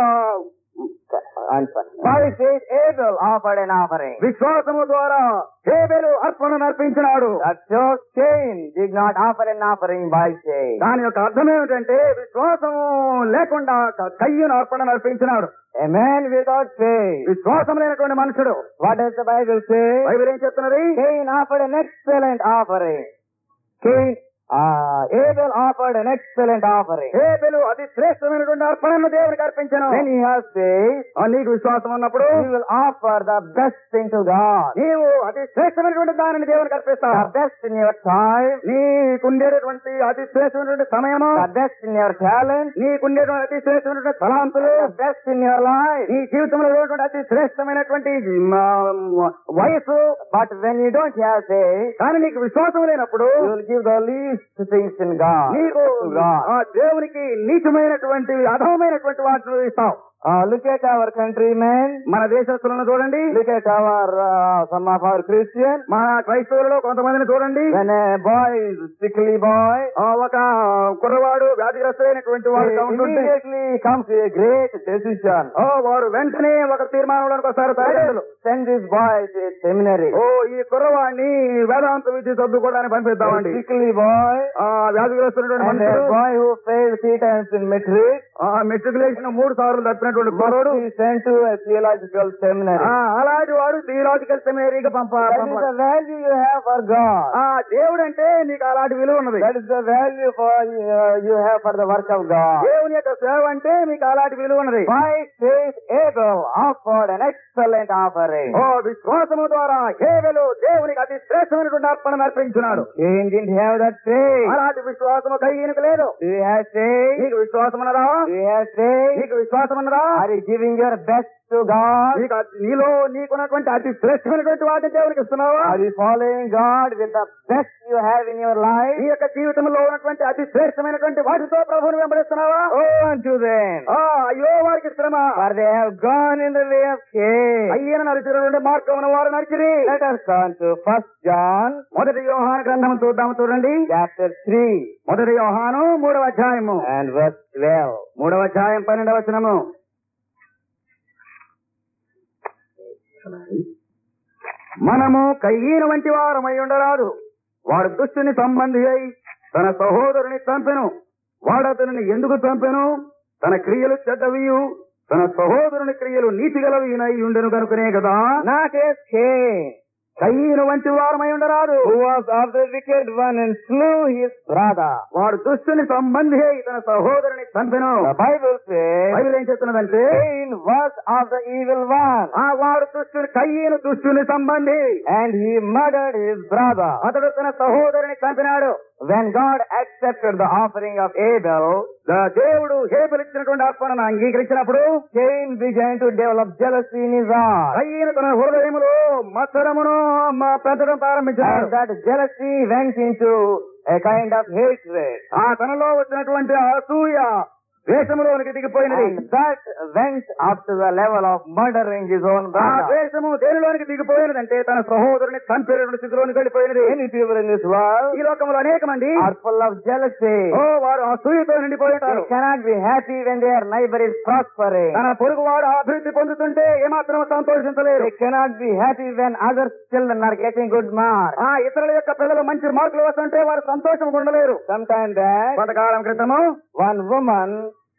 Answer. By faith, Abel offered an offering. విశ్వాసము ద్వారా హేబెలు అర్పణ అర్పించినాడు That shows Cain did not offer an offering by faith. దాని యొక్క అర్థం ఏమిటంటే విశ్వాసము లేకుండా క- కయ్యను అర్పణ అర్పించినాడు A man without faith. విశ్వాసం లేనటువంటి మనుషుడు What does the Bible say? Bible ఏం చెప్తున్నది Cain offered an excellent offering. Cain, uh, Abel offered an excellent offering. హేబెలు అతి శ్రేష్టమైనటువంటి అర్పణను దేవునికి అర్పించను When he has faith, ఆ నీకు విశ్వాసం ఉన్నప్పుడు he will offer the best thing to God. నీవు అతి శ్రేష్టమైనటువంటి దానిని దేవునికి అర్పిస్తావు The best in your time, నీకుండేటటువంటి అతి శ్రేష్టమైనటువంటి సమయము the best in your talent, నీకుండేటువంటి అతి శ్రేష్టమైనటువంటి తలాంతులు the best in your life. నీ జీవితంలో ఉన్నటువంటి అతి శ్రేష్టమైనటువంటి మ, వయస్సు But when you don't have faith, కానీ నీకు విశ్వాసం లేనప్పుడు you will give the least things in God. నీకు to God. ఆ దేవునికి నీచమైనటువంటి అధమైనటువంటి వాటిని ఇస్తావు Uh, look at our countrymen. మన దేశస్తులను చూడండి Look at our uh, some of our Christians. మన క్రైస్తవులలో కొంతమందిని చూడండి When a boy is sickly boy, ఆ ఒక కుర్రవాడు వ్యాధిగ్రస్తులైనటువంటి వాడు he ఉంటుంటే immediately comes to a great decision. ఓ వారు వెంటనే ఒక తీర్మానంలోకి వస్తారు తల్లిదండ్రులు Send this boy to a seminary. ఓ ఈ కుర్రవాడిని వేదాంత విద్య చదువుకోవడానికి A పంపిద్దామండి sickly boy ఆ వ్యాధిగ్రస్తున్నటువంటి and a మనుషుడు boy who failed three times in metric. ఆ మెట్రికులేషన్ మూడు సార్లు తప్పినటువంటి వచ్చినటువంటి కుర్రోడు must be sent to a theological seminary. ఆ, అలాంటి వాడు థియలాజికల్ సెమినరీకి పంప That is పంప- the value you have for God. ఆ దేవుడు అంటే నీకు అలాంటి విలువ ఉన్నది That is the value for uh, you have for the work of God. దేవుని యొక్క సేవ అంటే మీకు అలాంటి విలువ ఉన్నది By faith, Abel offered an excellent offering. ఓ విశ్వాసము ద్వారా హేవెలు దేవునికి అతి శ్రేష్టమైనటువంటి అర్పణ అర్పించినాడు Cain didn't have that faith. అలాంటి విశ్వాసము కయ్యనికి లేదు Do you have faith? నీకు విశ్వాసం ఉన్నదా Do you have faith? నీకు విశ్వాసం ఉన్నదా Are you giving your best to God? నీకు అతి- నీలో నీకున్నటువంటి అతి శ్రేష్టమైనటువంటి వాటిని దేవునికి ఇస్తున్నావా Are you following God with the best you have in your life? నీ యొక్క జీవితంలో ఉన్నటువంటి అతి శ్రేష్టమైనటువంటి వాటితో ప్రభువుని వెంబడిస్తున్నావా Oh, unto them. ఆ, అయ్యో వారికి శ్రమ For they have gone in the way of Cain. అయ్యన నడిచినటువంటి మార్గం వారు నడిచిరి Let us turn to First John మొదటి యోహాన గ్రంథం చూద్దాం చూడండి chapter 3 మొదటి యోహాను మూడవ అధ్యాయము and verse 12. మూడవ అధ్యాయం పన్నెండవ వచనము మనము కయ్యీన వంటి వారమై ఉండరాదు వాడు దుష్టుని సంబంధి అయి తన సహోదరుని చంపెను వాడు అతనిని ఎందుకు చంపెను తన క్రియలు చెడ్డవియు తన సహోదరుని క్రియలు నీతిగలవినై ఉండెను కనుకనే కదా Not as Cain, కయ్యీన వంటి వారమై ఉండరాదు who was of the wicked one and slew his brother. వాడు దుష్టుని సంబంధి అయి తన సహోదరుని చంపెను The Bible says బైబిల్ ఏం చెప్తున్నదంటే Cain was of the evil one ఆ వాడు దుష్టుని కయ్యను దుష్టుని సంబంధి and he murdered his brother. అతడు తన సహోదరుని చంపినాడు When God accepted the offering of Abel, దా- దేవుడు హేబెలు ఇచ్చినటువంటి అర్పణను అంగీకరించినప్పుడు Cain began to develop jealousy in his heart. కయ్యను తన హృదయములో మత్సరమును మా పెంచడం ప్రారంభించాడు And that jealousy went into a kind of hatred. ఆ తనలో వచ్చినటువంటి అసూయ దేశములోనికి దిగిపోయినది And that went up to the level of murdering his own ఆ brother. దేశము దేనిలోనికి దిగిపోయినదంటే తన సహోదరుని చంపేటువంటి స్థితిలోనికి వెళ్ళిపోయినది Many people in this world ఈ లోకంలో అనేక మంది are full of jealousy. ఓ వారు అసూయతో నిండిపోయి They ఉంటారు cannot be happy when their neighbor is prospering. తన పొరుగువాడు అభివృద్ధి పొందుతుంటే ఏమాత్రం సంతోషించలేరు They cannot be happy when other children are getting good marks. ఆ ఇతరుల యొక్క పిల్లలు మంచి మార్కులు వస్తుంటే వారు సంతోషం ఉండలేరు Sometime back, కొంతకాలం క్రితము one woman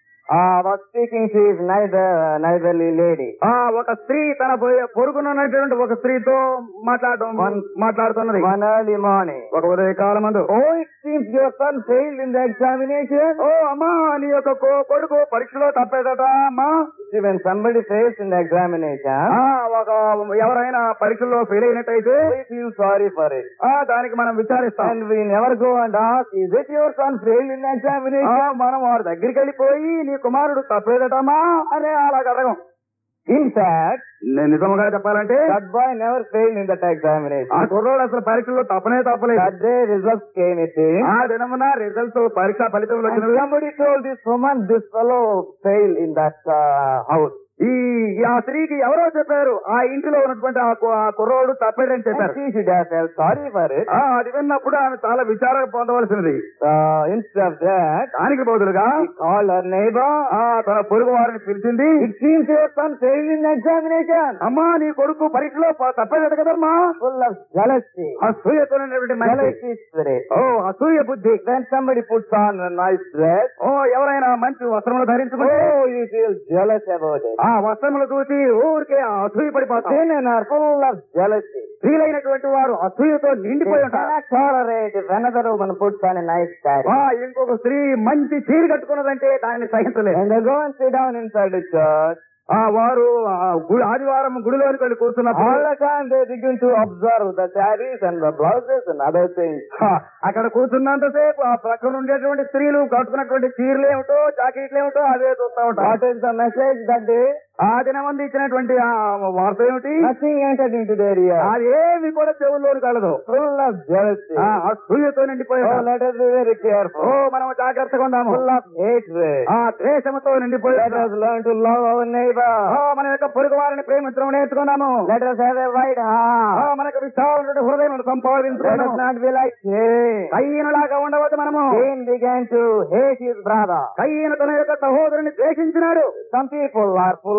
uh, was speaking to his neighbor, neighborly lady. ఆ ఒక స్త్రీ తన పొ- పొరుగునున్నటువంటి ఒక స్త్రీతో మాట్లాడడం One- మాట్లాడుతున్నది One early morning. ఒక ఉదయ కాలం మందు Oh, it seems your son failed in the examination. ఓ అమ్మా నీ యొక్క కో- కొడుకు పరీక్షలో తప్పేదట అమ్మా See, when somebody fails in the examination, ఆ ఒక ఎవరైనా పరీక్షల్లో ఫెయిల్ అయినట్టయితే we feel sorry for it. ఆ దానికి మనం విచారిస్తాం And we never go and ask, is it your son failed in the ఆ, examination? మనం వారి దగ్గరికి వెళ్ళిపోయి నీ కుమారుడు తప్పేదటమ్మా అని అలాగ అడగం In fact, నేను నిజంగా చెప్పాలంటే that boy never failed in that ఆ examination. కుర్రోడు అసలు పరీక్షలో తప్పనే తప్పలేదు That day results came, it is. ఆ దినమున రిజల్ట్స్ పరీక్ష ఫలితంలో And వచ్చినవి somebody told this woman, this fellow failed in that uh, house. ఈ ఈ ఆ స్త్రీకి ఎవరో చెప్పారు ఆ ఇంటిలో ఉన్నటువంటి ఆ కు- ఆ కుర్రోడు తప్పాడని And చెప్పారు she should have felt sorry for it. ఆ అది విన్నప్పుడు ఆమె చాలా విచారం పొందవలసినది Uh, instead of that, దానికి బదులుగా she called her neighbor. ఆ తన పొరుగు వారిని పిలిచింది It seems your son failed in the examination. అమ్మా నీ కొడుకు పరీక్షలో ప- తప్పేదట కదమ్మా Full of jealousy. అసూయతో నిండినటువంటి మనిషి. Jealousy spirit. ఓ అసూయ బుద్ధి When somebody puts on a nice dress, ఓ ఎవరైనా మంచి వస్త్రములు ధరించుకుంటే oh, you feel jealous about it. ఆ వస్త్రములు చూసి ఊరికే అసూయ పడిపోతాం Women are full of jealousy. స్త్రీలైనటువంటి వారు అసూయతో They నిండిపోయి ఉంటారు cannot tolerate if another woman puts on a nice saree. ఆ ఇంకొక స్త్రీ మంచి చీర కట్టుకున్నదంటే దాన్ని సహించలేదు When they go and sit down inside the church, ఆ వారు ఆ గు- ఆదివారం గుడిలోనికి వెళ్ళి కూర్చున్నప్పుడు all the time they begin to observe the sarees and the blouses and other things. ఆ, అక్కడ కూర్చున్నంతసేపు ఆ ప్రక్కన ఉండేటువంటి స్త్రీలు కట్టుకున్నటువంటి చీరలు ఏమిటో జాకెట్లు ఏమిటో అవే చూస్తా ఉంటారు What is the message that day? ఆ దినమంది ఇచ్చినటువంటి ఆ వార్త ఏమిటి Nothing entered into their ear. అదేమి కూడా చెవుల్లోని కలదు Full of jealousy. ఆ అసూయతో నిండిపోయి Oh, ఉంటారు. let us be very oh careful. మనం జాగ్రత్తగా ఉందాము Full of hatred. ఆ ద్వేషముతో నిండిపోయి Let us learn to love our neighbor. ఆ, మన యొక్క పొరుగు వారిని ప్రేమించడం నేర్చుకున్నాము Let us have a wide ఆ, heart. మనకు విశాలమైన హృదయం Let us సంపాదించుకున్నాము not be like Cain. కయ్యనులాగా ఉండవద్దు మనము Cain began to hate his brother. కయ్యను తన యొక్క సహోదరుని ద్వేషించినాడు Some people are full of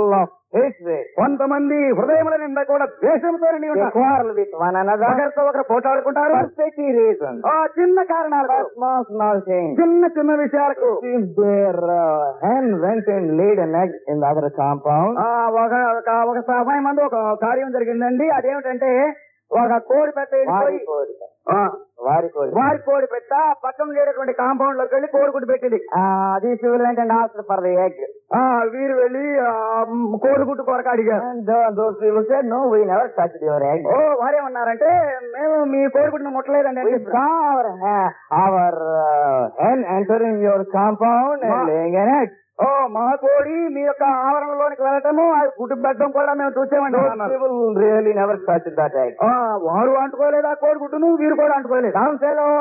hatred. కొంతమంది హృదయముల నిండా కూడా ద్వేషంతో నిండి They ఉంటారు quarrel with one another ఒకరితో ఒకరు పోటాడుకుంటారు for petty reasons. ఆ చిన్న కారణాలకు For small, small things. చిన్న చిన్న విషయాలకు If their uh, hen went and laid an egg in the other compound, ఆ ఒక ఒక- ఒక సమయం మంది ఒక కార్యం జరిగిందండి అదేమిటంటే ఒక కోడి పెట్ట వారి వెళ్ళిపోయి కోడి. ఆ, వారి కోడి. వారి కోడి పెట్ట పక్కన లేనటువంటి కాంపౌండ్ లోకి వెళ్ళి కోడి గుడ్డు పెట్టింది Uh, these people went and asked for the egg. ఆ వీరు వెళ్ళి ఆ, కోడి గుడ్డు కొరకు అడిగారు And uh, those people said, no, we never touched your egg. ఓ వారేమన్నారంటే మేము మీ కోడి గుడ్డును ముట్టలేదండి అని We చెప్పారు. saw our, ha- our uh, hen entering your compound and Ma- laying an egg. ఓ మా కోడి మీ యొక్క ఆవరణలోనికి వెళ్ళటము అది గుడ్డు పెట్టడం కూడా మేము చూసామండి Those అన్నారు. people really never touched that egg. ఆ, వారు అంటుకోలేదు ఆ కోడి గుడ్డును వీరు కూడా అంటుకోలేదు Some fellow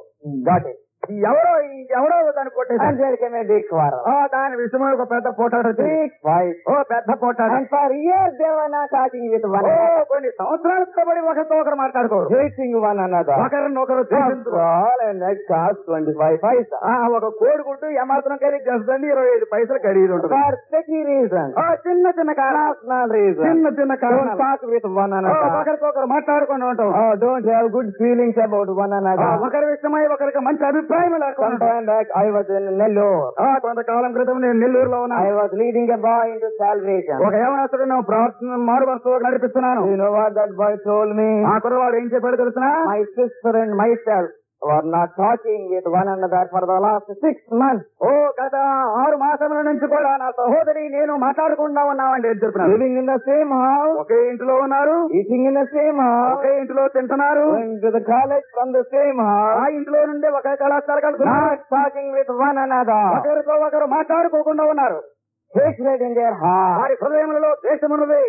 got it. ఈ ఎవరో ఈ ఎవరో దాన్ని కొట్టేశారు And there came a big quarrel. ఆ, దాని విషయమై ఒక పెద్ద పోటాడు వచ్చింది. Big fight. ఓ పెద్ద పోటాడు And for years they were not talking with one oh another, కొన్ని సంవత్సరాల తరబడి ఒకరితో ఒకరు మాట్లాడుకోరు hating one another. ఒకరినొకరు After ద్వేషించుకోరు. all, an egg cost 25 paisa. ఆ, ఒక కోడి గుడ్డు ఏమాత్రం ఖరీదు చేస్తుంది ఇరవై ఐదు పైసలు ఖరీదు ఉంటుంది For petty reasons. ఆ, చిన్న చిన్న కారణాలు Small reasons. చిన్న చిన్న Don't కారణాలు talk with one ఆ, another. ఒకరికొకరు మాట్లాడుకొని ఉంటాం Oh, don't have good feelings about one ఆ, another. ఒకరి విషయమై ఒకరికి మంచి అభిప్రాయం లేకుండా ఉంటాం. Sometime back, I was in Nellore. ఆ, కొంతకాలం క్రితం నేను నెల్లూరులో ఉన్నా I was leading a boy into salvation. ఒక యవనస్తుడు నేను ప్రార్థన మారు మనసు నడిపిస్తున్నాను You know what that boy told me? ఆ కుర్రవాడు ఏం చెప్పాడు తెలుసిన My sister and myself were not talking with one another for the last six months. ఓ గత ఆరు మాసముల నుంచి కూడా నా సహోదరి నేను మాట్లాడకుండా ఉన్నామండి అని చెప్పినాడు Living in the same house, ఒకే ఇంటిలో ఉన్నారు eating in the same house, ఒకే ఇంటిలో తింటున్నారు going to the college from the same ఆ house, ఇంటిలో నుండి ఒకే కళాశాల కలుగుతున్నారు not talking with one another. ఒకరితో ఒకరు మాట్లాడుకోకుండా ఉన్నారు Hatred in their heart. వారి హృదయములలో దేశమున్నది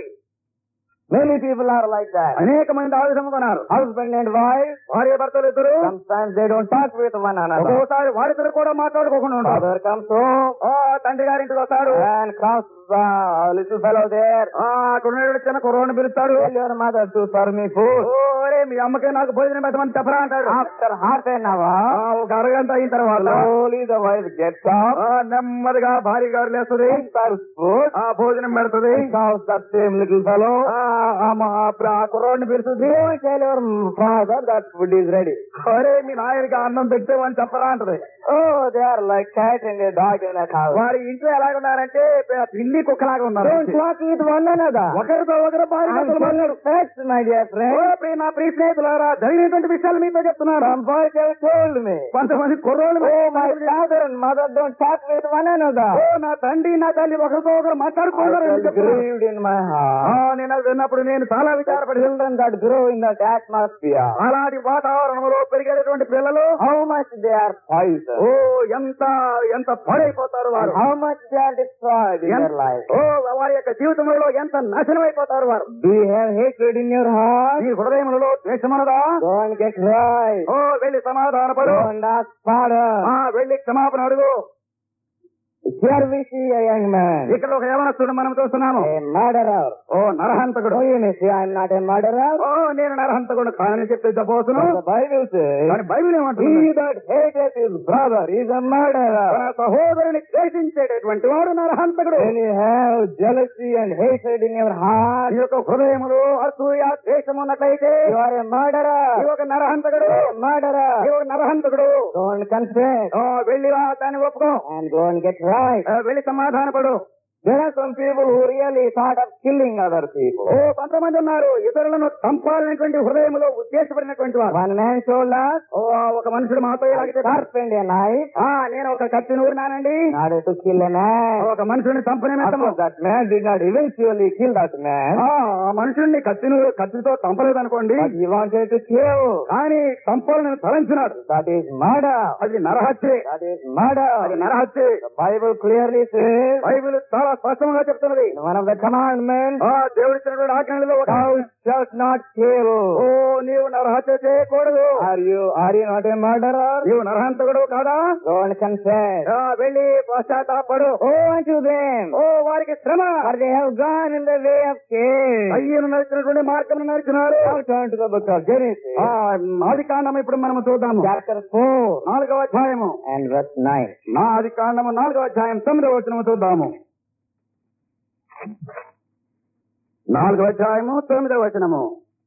Many people are like that. అనేక మంది ఆ విధముగా ఉన్నారు Husband and wife, భార్య భర్తలు ఇద్దరు sometimes they don't talk with one another. ఒక్కోసారి వారిద్దరు కూడా మాట్లాడుకోకుండా ఉంటారు Father comes home ఆ తండ్రి గారింటికి వస్తాడు and comes the little fellow there. ఆ అక్కడ ఉన్నటువంటి చిన్న కుర్రోని పిలుస్తాడు Tell your mother to serve me food. ఓరే మీ అమ్మకి నాకు భోజనం పెట్టమని చెప్పరా అంటాడు After half an hour, ఆ, ఒక అరగంట అయిన తర్వాత slowly the wife gets up, ఆ, నెమ్మదిగా భార్య గారు లేస్తుంది serves food, ఆ భోజనం పెడుతుంది comes that same little fellow. ఆ, ఆ మా- ఆ కుర్రోడిని పిలుస్తుంది Go and tell your father that food is ready. ఒరే మీ నాయనకి అన్నం పెట్టామని చెప్పరా అంటది Oh, they are like cat and a dog in that house. వారి ఇంట్లో ఎలాగ ఉన్నారంటే పిల్లి కుక్కలాగా ఉన్నారు Don't talk with one another. ఒకరితో ఒకరు భార్య I'm భర్తలు telling మాట్లాడు facts, my dear oh, friend. ప్రియ- నా ప్రియ స్నేహితులారా జరిగినటువంటి విషయాలు మీతో చెప్తున్నారు Some boys have told me. కొంతమంది కుర్రోళ్ళు Oh, my father and mother don't talk with one another. ఓ నా తండ్రి నా తల్లి ఒకరితో ఒకరు I మాట్లాడుకోవాలని felt చెప్తున్నారు. grieved in my ఆ, heart. నేను అది విన్నప్పుడు నేను చాలా The విచారపడి children that grow in that atmosphere, అలాంటి వాతావరణంలో పెరిగేటటువంటి పిల్లలు how much they are poisoned. ఓ ఎంత ఎంత పాడైపోతారు And వారు how much they are destroyed in their life. ఓ వారి యొక్క జీవితంలో ఎంత నాశనం అయిపోతారు వారు Do you have hatred in your heart? ఈ హృదయములలో ద్వేషమనదా Go and get right. ఓ వెళ్ళి సమాధానపడు Go and ask pardon. ఆ వెళ్ళి క్షమాపణ అడుగు Here we see a young man, ఇక్కడ ఒక యవనస్తుడు మనం చూస్తున్నాము a murderer. Oh నరహంతకుడు Oh, you may say I'm not a murderer. ఓ నేను నరహంతకుడు కాదని చెప్పి చెప్పవచ్చును But the Bible says, కానీ బైబిల్ ఏమంటుంది he that hateth his brother is a murderer. తన సహోదరుని ద్వేషించేటటువంటి వాడు నరహంతకుడు When you have jealousy and hatred in your heart, ఈ యొక్క హృదయములో అసూయ ద్వేషం ఉన్నట్లయితే you are a murderer. ఈ ఒక నరహంతకుడు You are a murderer. ఈ ఒక నరహంతకుడు Go and confess ఓ వెళ్ళి రా దాన్ని ఒప్పుకో and go and get right. ఆ, వెళ్ళి సమాధానపడు There are some people who really thought of killing other people. ఓ కొంతమంది ఉన్నారు ఇతరులను చంపాలనేటువంటి హృదయంలో ఉద్దేశపడినటువంటి వారు One man told us, ఓ ఒక మనుషుడు మాతో I ఇలాగ చెప్పాడు. sharpened a knife ఆ నేను ఒక కత్తి నూరినానండి in order to kill a man. ఒక మనుషుడిని చంప Of నిమిత్తము course, that man did not eventually kill that man, ఆ ఆ మనుషుడిని కత్తి నూ- కత్తితో చంపలేదనుకోండి but he wanted to kill. కానీ చంపాలని తలంచినాడు That is murder. అది నరహత్యే That is murder. అది నరహత్యే The Bible clearly says, Bible చాలా స్పష్టంగా చెప్తున్నది in one of the commandments, ఆ దేవుడిచ్చినటువంటి ఆజ్ఞలలో ఒక thou shalt not kill. ఓ నీవు నరహత్య చేయకూడదు Are you, are you not a murderer? నీవు నరహంతకుడు కాదా Go and confess. ఆ, వెళ్ళి పశ్చాత్తాపడు Go unto them, ఓ వారికి శ్రమ for they have gone in the way of Cain. అయ్యను నడిచినటువంటి మార్గం నడిచినారు Now turn to the book of Genesis, ఆ ఆది కాండం ఇప్పుడు మనం చూద్దాము chapter 4 నాలుగవ అధ్యాయము and verse 9. నా ఆది కాండము నాలుగవ అధ్యాయం తొమ్మిదవ వచనము చూద్దాము నాలుగవ అధ్యాయము తొమ్మిదవ వచనము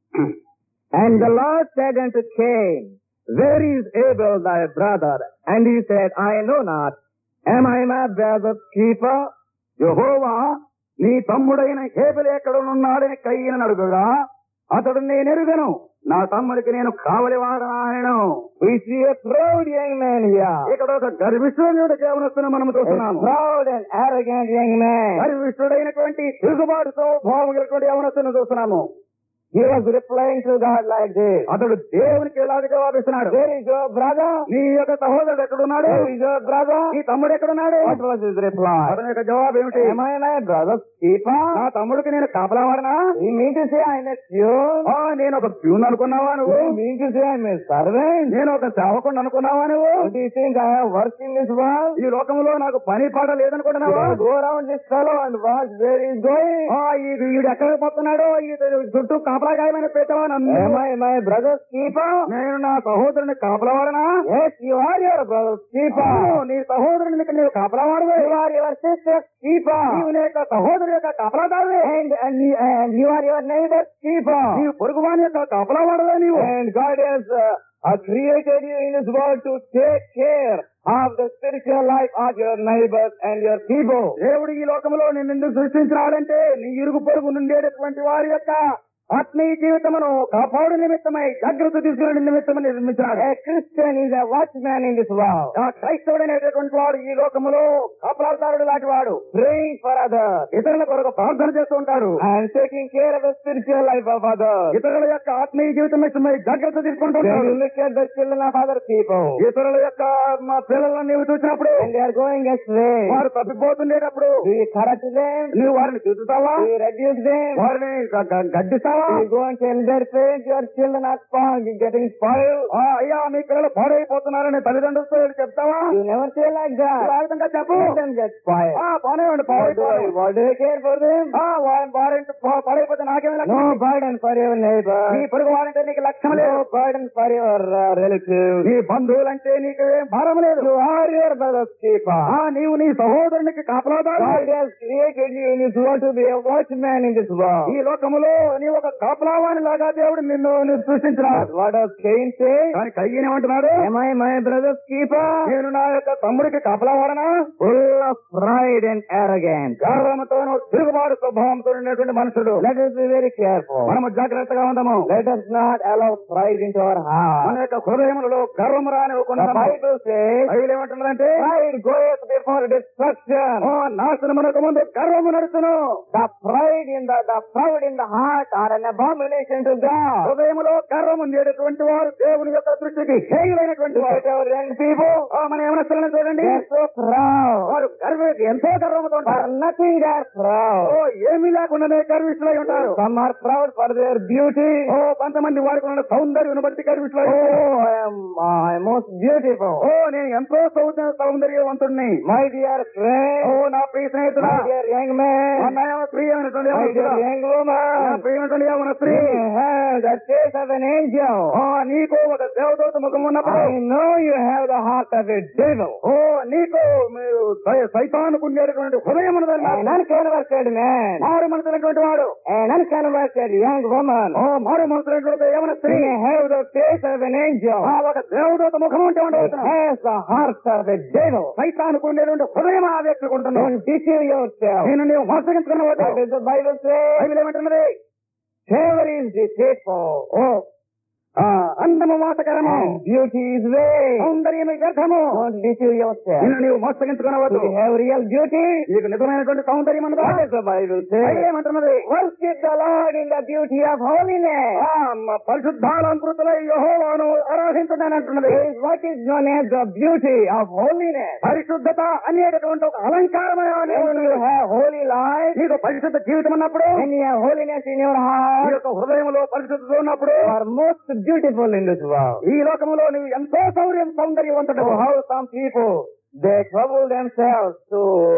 And the Lord said unto Cain, Where is Abel thy brother? And he said, I know not. Am I my brother's keeper? యెహోవా నీ తమ్ముడైన హేబెలు ఎక్కడున్నాడని కయ్యను అడుగుగా అతడు నేను ఎరుగను నా తమ్ముడికి నేను కావలి వాడను We see a proud young man here. ఇక్కడ ఒక గర్విష్ఠుడు కేవలస్తున్న మనం A చూస్తున్నాము proud and arrogant young man. గర్విష్ఠుడైనటువంటి తిరుగుబాటు స్వభావం కలిగినటువంటి యవనస్తును చూస్తున్నాము He was replying to God like this. అతడు దేవునికి ఎలాగ జవాబిస్తున్నాడు Where is your brother? నీ యొక్క సహోదరుడు ఎక్కడున్నాడు Where is your brother? నీ తమ్ముడు ఎక్కడున్నాడు What was his reply? అతని యొక్క జవాబు ఏమిటి Am I my brother's keeper? నా తమ్ముడికి నేను కాపలావాడనా You mean to say I'm a tune? ఆ, నేను ఒక ప్యూన్ అనుకున్నావా నువ్వు You mean to say I'm a servant? నేను ఒక సేవకుడు అనుకున్నావా నువ్వు Do you think I have work in this world? ఈ లోకంలో నాకు పని పాట Did లేదనుకుంటున్నావా I go around this fellow and watch where he's going? ఆ, ఈ- వీడు ఎక్కడ పోతున్నాడో ఈ చుట్టూ కాపలాగాయమైన పెట్టావా నన్ను Am I my brother's keeper? నేను నా సహోదరుని కాపలావాడనా Yes, you are your brother's అవును, keeper. నీ సహోదరుని నీకు నీవు కాపలావాడవే You are your sister's keeper. నీవు నీ యొక్క సహోదరు యొక్క కాపలాదారువే And, and, you, and you are your neighbor's keeper. నీవు పొరుగువాని యొక్క కాపలావాడవే నీవు And God has uh, uh, created you in this world to take care of the spiritual life of your neighbors and your people. దేవుడు ఈ లోకంలో నిన్ను ఎందుకు సృష్టించినాడంటే నీ ఇరుగు పొరుగు నుండేటటువంటి వారి యొక్క ఆత్మీయ జీవితమును కాపాడు నిమిత్తమై జాగ్రత్త తీసుకునే నిమిత్తమని నిర్మించాడు A Christian is a watchman in this world, ఆ క్రైస్తవుడైనటువంటి వాడు ఈ లోకములో కాపలాదారుడు లాంటి వాడు praying for others ఇతరుల కొరకు ప్రార్థన చేస్తూ ఉంటాడు and taking care of the spiritual life of others. ఇతరుల యొక్క ఆత్మీయ జీవితం విషయమై జాగ్రత్త తీసుకుంటూ When ఉంటాడు you look at the children of other people ఇతరుల యొక్క మా పిల్లలను నీవు చూసినప్పుడు and they are going astray, వారు తప్పిపోతుండేటప్పుడు do you correct them? నువ్వు వారిని చూస్తావా Do you rebuke them? వారిని గ- గ- గద్దిస్తావా Do you go and tell their parents your children are spoiled, getting spoiled? ఆ, అయ్యా మీ పిల్లలు పాడైపోతున్నారని తల్లిదండ్రులతో చెప్పావా You never say like that. ఆ విధంగా చెప్పు Let them get spoiled. ఆ, పాడేయండి What do, I, పాడైపోయి what do you care for them? వారింటి పాడైపోతే నాకేమి లక్ష్యం No burden for your neighbor. నీ పొరుగు వారంటే నీకు లక్ష్యం లేదు No burden for your uh, relatives. నీ బంధువులంటే నీకు ఏం భారం లేదు You are your brother's keeper. ఆ, నీవు నీ సహోదరునికి కాపలాదారు God has created you in His world to be a watchman in this world. ఈ లోకములో నీ ఒక కాపలావాని లాగా దేవుడు నిన్ను నిన్ను సృష్టించినాడు What does Cain say? కానీ కయ్యనేమంటున్నాడు Am I my brother's keeper? నేను నా యొక్క తమ్ముడికి కాపలావాడనా Full of pride and arrogance. గర్వంతోనూ తిరుగుబాటు స్వభావంతో ఉన్నటువంటి మనుషుడు Let us be very careful. మనము జాగ్రత్తగా ఉందాము Let us not allow pride into our heart. మన యొక్క హృదయములలో గర్వం The రానివ్వకుండా Bible says, బైబిల్ ఏమంటున్నదంటే pride goeth before destruction. ఓ నాశనమునకు ముందు గర్వము నడుచును The pride in the, the proud in the heart are an abomination to God. హృదయములో గర్వం ఉండేటటువంటి వారు దేవుని యొక్క దృష్టికి హేయులైనటువంటి Look వారు at our young people. ఆ, మన యవనస్తులను చూడండి They're so proud. వారు గర్వ ఎంతో గర్వంతో For ఉంటారు nothing they're ఓ proud. ఏమీ లేకుండానే గర్విష్ఠులై ఉంటారు Some are proud for their beauty. ఓ కొంతమంది వారికి ఉన్న సౌందర్యం బట్టి గర్విష్ఠులై Oh, ఉంటారు. I am, I am most beautiful. ఓ నేను ఎంతో సౌందర్య సౌందర్యవంతుడిని My dear ఓ friend, నా ప్రియ స్నేహితుడా my dear young ఆ, man, నా ప్రియమైనటువంటి my యవనస్తుడా, dear young నా woman, ప్రియమైనటువంటి యవన స్త్రీ you have the face of an angel. ఆ, నీకు ఒక దేవదూత ముఖం ఉన్నప్పుడు I know you have the heart of a devil. ఓ నీకు మీరు సై- సైతానుకు ఉండేటటువంటి హృదయం ఉన్నదని An unconverted man, మారు మనసులైనటువంటి వాడు an unconverted young woman, ఓ మారు మనసులైనటువంటి యవన she స్త్రీ may have the face of an angel, ఆ ఒక దేవదూత ముఖం ఉంటే but ఉండవచ్చు has the heart of a devil. సైతానుకు ఉండేటువంటి హృదయం ఆ వ్యక్తికి ఉంటుంది Don't deceive yourself. నేను నీవు మోసగించుకున్నవద్దు What does the Bible say? Bible ఏమంటున్నది Favor is deceitful. ఓ ఆ, అందము మోసకరము And beauty is vain. సౌందర్యం వ్యర్థము Don't deceive yourself. నిన్ను నీవు మోసగించుకునవద్దు Do you have real beauty? నీకు నిజమైనటువంటి సౌందర్యం ఉన్నదా What does the Bible Bible say? ఏమంటున్నది Worship the Lord in the beauty of holiness. ఆ, మ- పరిశుద్ధాలంకృతులై యెహోవాను ఆరాధించుతాను అంటున్నది There is what is known as the beauty of holiness. పరిశుద్ధత అనేటటువంటి ఒక అలంకారమైన When you have holy life, నీకు పరిశుద్ధ జీవితం ఉన్నప్పుడు when you have holiness in your నీ heart, యొక్క హృదయంలో పరిశుద్ధత ఉన్నప్పుడు you are most beautiful in this world. ఈ లోకంలో నీవు ఎంతో సౌర్యం సౌందర్యవంతుడు So how some people, they trouble themselves to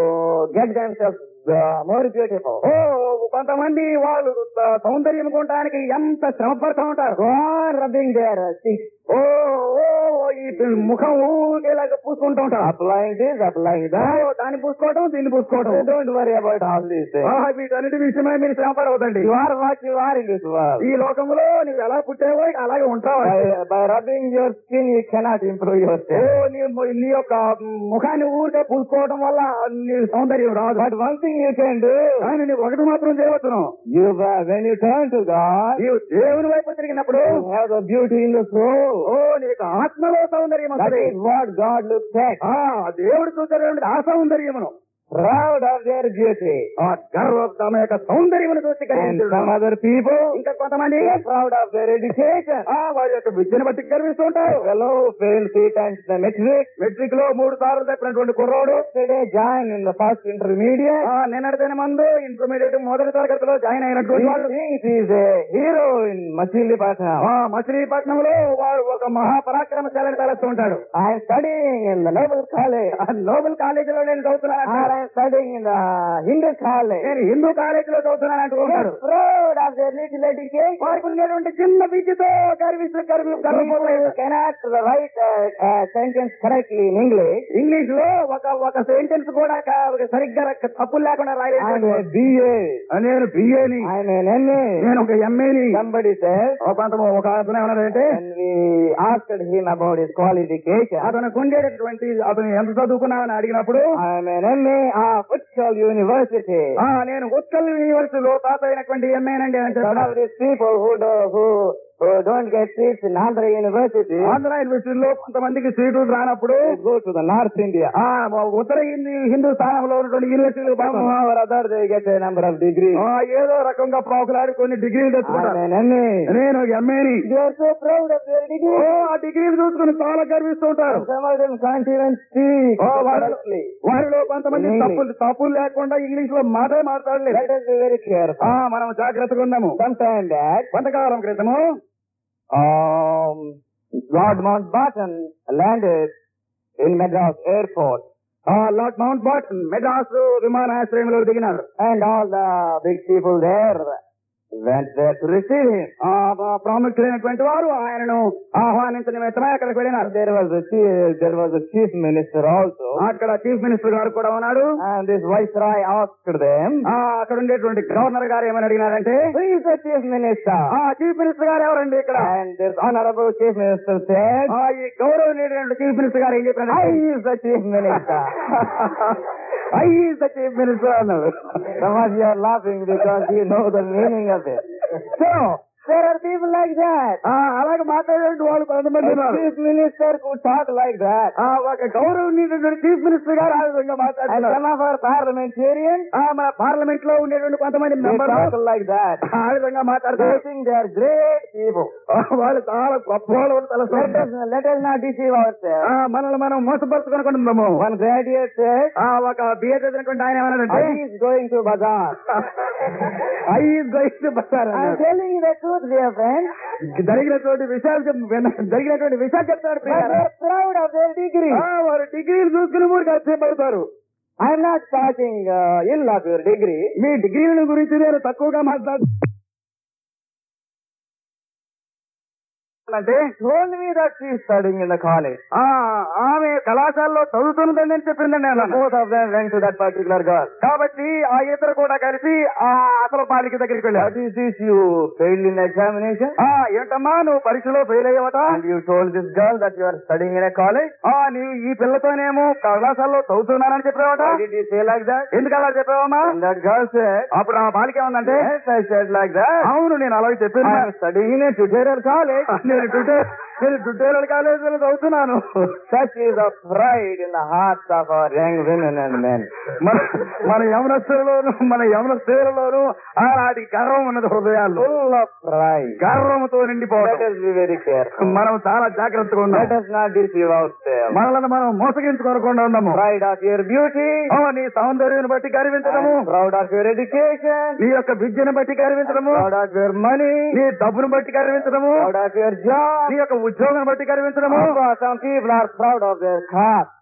get themselves uh, more beautiful. ఓ కొంతమంది వాళ్ళు ఆ, సౌందర్యం కొనడానికి ఎంత శ్రమ పడుతూ ఉంటారు Go on rubbing their uh, cheeks. ఓ ఓ ఈ ముఖం ఊరికేలాగా పూసుకుంటూ ఉంటారు applying this, applying that. ఓ, దాన్ని పూసుకోవడం దీన్ని పూసుకోవడం So don't worry about all these things. ఆ, వీటన్నిటి విషయమై మీరు శ్రమపడవద్దండి You are what you are in this world. ఈ లోకంలో నువ్వు ఎలా పుట్టావో ఇక అలాగే ఉంటావు By, by rubbing your skin, you cannot improve oh, yourself. నీ నీ యొక్క ముఖాన్ని ఊరికే పూసుకోవడం వల్ల నీ సౌందర్యం రాదు But one thing you can do, కానీ నువ్వు ఒకటి మాత్రం చేయవచ్చును you uh, when you turn to God, నీవు దేవుని వైపు తిరిగినప్పుడు you have the beauty in the soul. ఓ నీకు ఆత్మలో సౌందర్యం That వస్తుంది is what God looks at. ఆ దేవుడు చూసేటువంటి ఆ సౌందర్యమును Proud of their beauty. ఆ గర్వ తమ యొక్క సౌందర్యమును చూసి And గర్వించుడు. some other people, ఇంకా కొంతమంది they are proud of their education. ఆ వారి యొక్క విద్యను బట్టి గర్విస్తూ ఉంటారు Fellow failed three times the metric. Metric లో మూడు సార్లు తప్పినటువంటి కుర్రోడు Yesterday joined in the first intermediate. ఆ నిన్నటిదిన మందు ఇంటర్మీడియట్ మొదటి తరగతిలో జాయిన్ అయినటువంటి వాడు He thinks he is a hero in Machilipatnam. ఆ మచిలీపట్నంలో వాడు ఒక మహాపరాక్రమశాలని తలస్తూ ఉంటాడు I am studying in the Noble College. ఆ నోబెల్ కాలేజీలో నేను చదువుతున్నాను Or I am studying in the Hindu college. నేను హిందూ కాలేజీలో చదువుతున్నాను అంటూ They ఉంటాడు are proud of their little education. వారికి ఉన్నటువంటి చిన్న విద్యతో గర్విస్తూ గర్వి People గర్వపోలేదు cannot write a, a sentence correctly in English. English లో ఒక ఒక సెంటెన్స్ కూడా క- సరిగ్గా రక్క- తప్పులు లేకుండా I am రాయలేదు a BA. నేను బిఏని I am an MA. నేను ఒక ఎంఏని Somebody says, కొంత ఒక అతను ఏమన్నాడంటే when we asked him about his qualification, అతనికి ఉండేటటువంటి అతను ఎంత చదువుకున్నావని అడిగినప్పుడు I am an MA of Utskal University. ఆ నేను ఉత్కల్ యూనివర్సిటీలో పాస్ అయినటువంటి ఎంఏనండి అని One చెప్పాడు of these people who do, who, who don't get seats in Andhra University, Andhra యూనివర్సిటీలో కొంతమందికి సీట్లు రానప్పుడు they go to the North India. ఆ ఉత్తర హిందీ హిందూ స్థానంలో ఉన్నటువంటి యూనివర్సిటీలు Somehow or other they get a number of degrees. ఆ, ఏదో రకంగా ప్రాకులాడి కొన్ని డిగ్రీలు I am తెచ్చుకుంటారు an MA. నేను ఎంఏని They are so proud of their oh degree. ఆ డిగ్రీలు చూసుకుని చాలా గర్విస్తూ ఉంటారు Some of them can't even speak ఓ, వారిలో correctly. వారిలో కొంతమంది In English. తప్పులు తప్పులు లేకుండా ఇంగ్లీష్ లో మాటే మాట్లాడలేదు Let us be very careful. ఆ, మనం జాగ్రత్తగా ఉన్నాము Sometime back, కొంతకాలం క్రితము um, Lord Mountbatten landed in Madras airport ఆ లార్డ్ మౌంట్ బాటన్ మెడ్రాస్ విమానాశ్రయంలో దిగినారు and all the big people there went there to receive him. ఆ ఆ ప్రాముఖ్యులైనటువంటి వారు ఆయనను ఆహ్వానించిన నిమిత్తమై అక్కడికి వెళ్ళినారు There was a chief, there was a chief minister also అక్కడ చీఫ్ మినిస్టర్ గారు కూడా ఉన్నాడు and this viceroy asked them, ఆ అక్కడ ఉండేటువంటి గవర్నర్ గారు ఏమని అడిగినారంటే who is the chief minister? ఆ చీఫ్ మినిస్టర్ గారు ఎవరండి ఇక్కడ And this honorable chief minister said, ఆ ఈ గౌరవనీయుడైనటువంటి చీఫ్ మినిస్టర్ గారు ఏం I చెప్పారంటే is the chief minister. I is the chief minister అన్నారు Some of you are laughing because you know the meaning of it. So, there are people like that. ఆ, అలాగే మాట్లాడే వాళ్ళు కొంతమంది A ఉన్నారు chief minister could talk like that. ఆ, ఒక గౌరవనీయుడైనటువంటి చీఫ్ మినిస్టర్ గారు ఆ విధంగా And మాట్లాడుతున్నారు some of our parliamentarians, ఆ, మన పార్లమెంట్ లో ఉండేటువంటి కొంతమంది they మెంబర్లు talk like that. ఆ విధంగా They మాట్లాడతారు think they are great people. ఆ, వాళ్ళు చాలా గొప్ప వాళ్ళు అని Let తెలుస్తారు us, let us not deceive ourselves. ఆ, మనల్ని మనం మోసపరుచుకునుకుంటున్నాము One graduate said, ఆ, ఒక బిఏ చదివినటువంటి ఆయన ఏమన్నాడంటే I is going to bazaar. I is going to bazaar I am telling you the truth, dear friend. జరిగినటువంటి విషయాలు చెప్ విన్న- జరిగినటువంటి విషయాలు చెప్తారు But they are proud of their degree. వారు డిగ్రీలు చూసుకుని ఊరికి అచ్చేపడతారు I am not talking uh, ill of your degree. మీ డిగ్రీల గురించి నేను తక్కువగా మాట్లాడు అంటే Told me that she is studying in the college. ఆ, ఆమె కళాశాలలో చదువుతున్నదని అని చెప్పిందండి అన్న Both of them went to that particular girl. కాబట్టి ఆ ఇద్దరు కూడా కలిసి ఆ అసలు బాలిక దగ్గరికి వెళ్ళారు What is this? You failed in examination? ఆ ఏంటమ్మా నువ్వు పరీక్షలో ఫెయిల్ అయ్యావట And you told this girl that you are studying in a college? ఆ నీవు ఈ పిల్లతోనేమో కళాశాలలో చదువుతున్నానని చెప్పావట Why did you say like that? ఎందుకు అలా చెప్పావమ్మా And that girl said, అప్పుడు ఆ బాలిక ఏమందంటే Yes, I said like that. అవును నేను అలాగే I చెప్పాను am studying in a tutorial college. నేను ట్యూటర్ నేను ట్యూటోరియల్ కాలేజీలో చదువుతున్నాను Such is the pride in the hearts of our young women and men. మన మన యమనస్తులలోను మన యమన స్త్రీలలోను ఆనాటి గర్వం ఉన్నది హృదయాల్లో Full of pride. గర్వంతో Let నిండిపోవడం us be very careful. మనం చాలా జాగ్రత్తగా Let ఉన్నాం us not deceive ourselves. మనల్ని మనం మోసగించుకోకుండా ఉన్నాము Pride of your beauty. ఓ, నీ సౌందర్యం బట్టి గర్వించడము and proud of your education. నీ యొక్క విద్యను బట్టి గర్వించడము Proud of your money. నీ డబ్బును బట్టి గర్వించడము Proud of your job. నీ యొక్క ఉద్యోగం బట్టి గర్వించడము Also, some people are proud of their caste.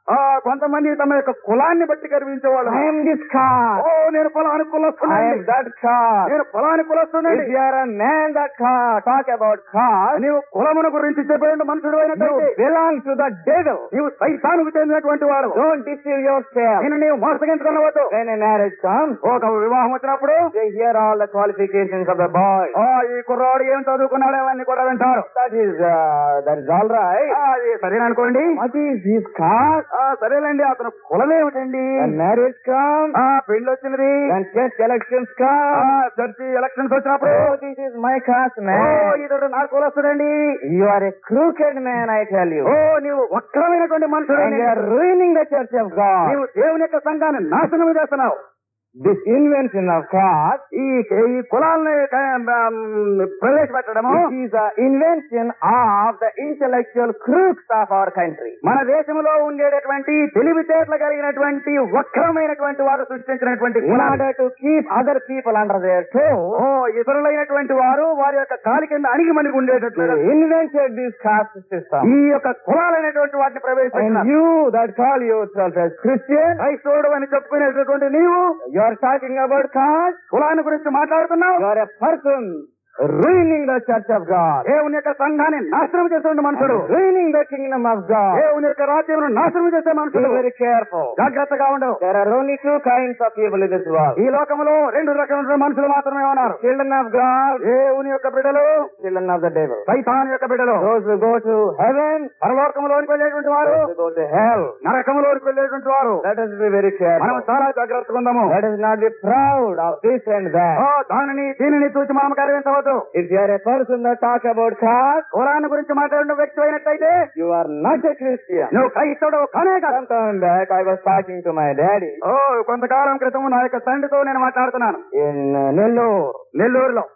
ఆ, కొంతమంది తమ యొక్క కులాన్ని బట్టి గర్వించేవాళ్ళు I am this caste. ఓ నేను పొలానికి I కులొస్తున్నాను am that caste. నేను పొలానికి కులొస్తున్నాను If you are a man that caste, talk about caste, నీవు కులమున గురించి చెప్పేటువంటి మనుషుడు you అయినట్లయితే belong to the devil. నీవు సైతానుకు చెందినటువంటి వాడు Don't deceive yourself. నేను నీవు మోసగించుకున్నవద్దు When a marriage comes, ఒక వివాహం వచ్చినప్పుడు they hear all the qualifications of the boy. ఆ, ఈ కుర్రాడు ఏం చదువుకున్నాడు అవన్నీ కూడా వింటారు That is, uh, that is all right. ఆ, అది సరేననుకోండి What is his caste? ఆ, సరేలేండి అతను కులమేమిటండి When marriage comes, ఆ పెళ్లి వచ్చినది when church elections ఆ, come, చర్చి ఎలక్షన్స్ వచ్చినప్పుడు oh, this is my caste, oh man. ఇతడు నా కులస్తుడండి You are a crooked man, I tell you. ఓ నీవు వక్రమైనటువంటి మనుషుడు And you are ruining the church of God. నీవు దేవుని యొక్క సంఘాన్ని నాశనం చేస్తున్నావు This invention of caste ఈ ఈ కులాలని క- ఆమ్, ప్రవేశపెట్టడము It is the invention of the intellectual crooks of our country. మన దేశంలో ఉండేటటువంటి తెలివితేటలు కలిగినటువంటి వక్రమైనటువంటి వారు సృష్టించినటువంటి In కులాలు order to keep other people under their toe, ఓ ఇతరులైనటువంటి వారు వారి యొక్క కాలి కింద అణిగి మణిగి ఉండేటట్లు they invented this caste system. ఈ యొక్క కులాలైనటువంటి వాటిని And ప్రవేశపెట్టిన you that call yourself as Christian, క్రైస్తవుడు అని చెప్పుకునేటటువంటి నీవు you are talking about caste, కులాన్ని గురించి మాట్లాడుతున్నావు you are a person ruining the church of God, దేవుని యొక్క సంఘాన్ని నాశనం చేసేటువంటి మనుషుడు and ruining the kingdom of God. దేవుని యొక్క రాజ్యమును నాశనం చేసే Be మనుషుడు very careful. జాగ్రత్తగా ఉండవు There are only two kinds of people in this world. ఈ లోకంలో రెండు రకమైన మనుషులు మాత్రమే ఉన్నారు Children of God, దేవుని యొక్క బిడ్డలు children of the devil. సైతాన్ యొక్క బిడ్డలు Those who go to heaven, పరలోకంలోనికి వెళ్ళేటువంటి వారు those who go to hell. నరకంలోనికి వెళ్ళేటువంటి వారు Let us be very మనం careful. చాలా జాగ్రత్తగా ఉందాము Let us not be proud of this and oh, that. దానిని దీనిని చూసి మనం గర్వించవద్దు If you are a person that talk about caste, కులాన్ని గురించి మాట్లాడిన వ్యక్తి అయినట్లయితే you are not a Christian. నువ్వు క్రైస్తవుడు కానే కాదు Some time back, I was talking to my daddy ఓ కొంతకాలం క్రితం నా యొక్క తండ్రితో నేను మాట్లాడుతున్నాను in uh, Nellore. నెల్లూరులో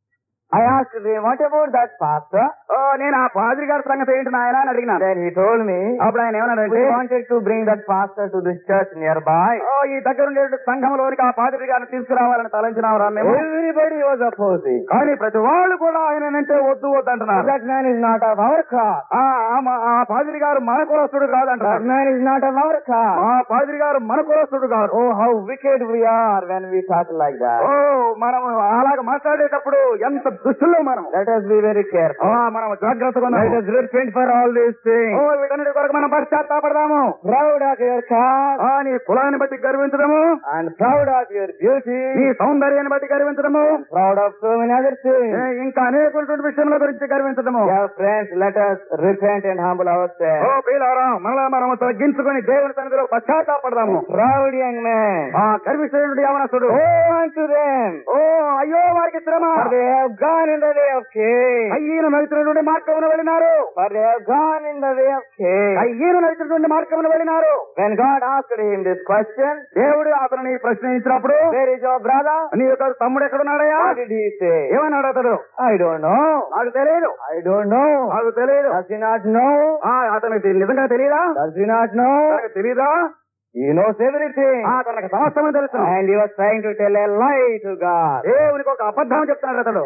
I asked him, what about that pastor? ఓ నేను ఆ పాదిరి గారి సంగతి ఏంటి నాయన అని అడిగినాను Then he told me, అప్పుడు ఆయన ఏమన్నాడంటే we wanted to bring that pastor to this church nearby. ఓ ఈ దగ్గర ఉండే సంఘంలోనికి ఆ పాదిరి గారిని తీసుకురావాలని తలంచినాం రా మేము Everybody was opposing. కానీ ప్రతి వాళ్ళు కూడా ఆయన అంటే వద్దు వద్దు అంటున్నారు That man is not of our caste. ఆ ఆ మా- ఆ పాదిరి గారు మన కులస్తుడు That కాదంటారు man is not of our caste. ఆ పాదిరి గారు మన కులస్తుడు కాదు Oh, how wicked we are when we talk like that. ఓ మనం అలాగ మాట్లాడేటప్పుడు ఎంత దుష్టుల్లో మనం Let us be very ఆ, careful. మనం జాగ్రత్తగా Let ఉన్నాము us repent for all these oh things. వీటన్నిటి కొరకు మనం పశ్చాత్తాపడదాము Proud of your caste ఆ నీ కులాన్ని బట్టి గర్వించడము and proud of your beauty, నీ సౌందర్యాన్ని బట్టి గర్వించడము proud of so many other A, things. ఇంకా అనేకటువంటి విషయముల గురించి గర్వించడము Dear friends, let us repent and humble oh ourselves. పీలారా మళ్ళా మనం తగ్గించుకొని దేవుని సన్నిధిలో పశ్చాత్తాపడదాము Proud young man, ఆ గర్విష్ఠుడు యవనస్తుడు woe unto them, ఓ అయ్యో వారికి శ్రమ for they have gone in the way of Cain. అయ్యను నడిచినటువంటి మార్గమును వెళ్ళినారు For they have gone in the way of Cain. అయ్యను నడిచినటువంటి మార్గమును వెళ్ళినారు When God asked him this question, దేవుడు అతనిని ప్రశ్నించినప్పుడు where is your brother? నీ యొక్క తమ్ముడు ఎక్కడున్నాడయ్యా What did he say? ఏమన్నాడు అతడు I don't know. నాకు తెలియదు I don't know. నాకు తెలియదు Does he not know? ఆ, అతనికి తెలి- నిజంగా తెలియదా Does he not know? తనకు తెలీదా He knows everything. ఆ, తనకు సమస్తమే తెలుసు And he was trying to tell a lie to God. దేవునికి ఒక అబద్ధం చెప్తున్నాడు అతడు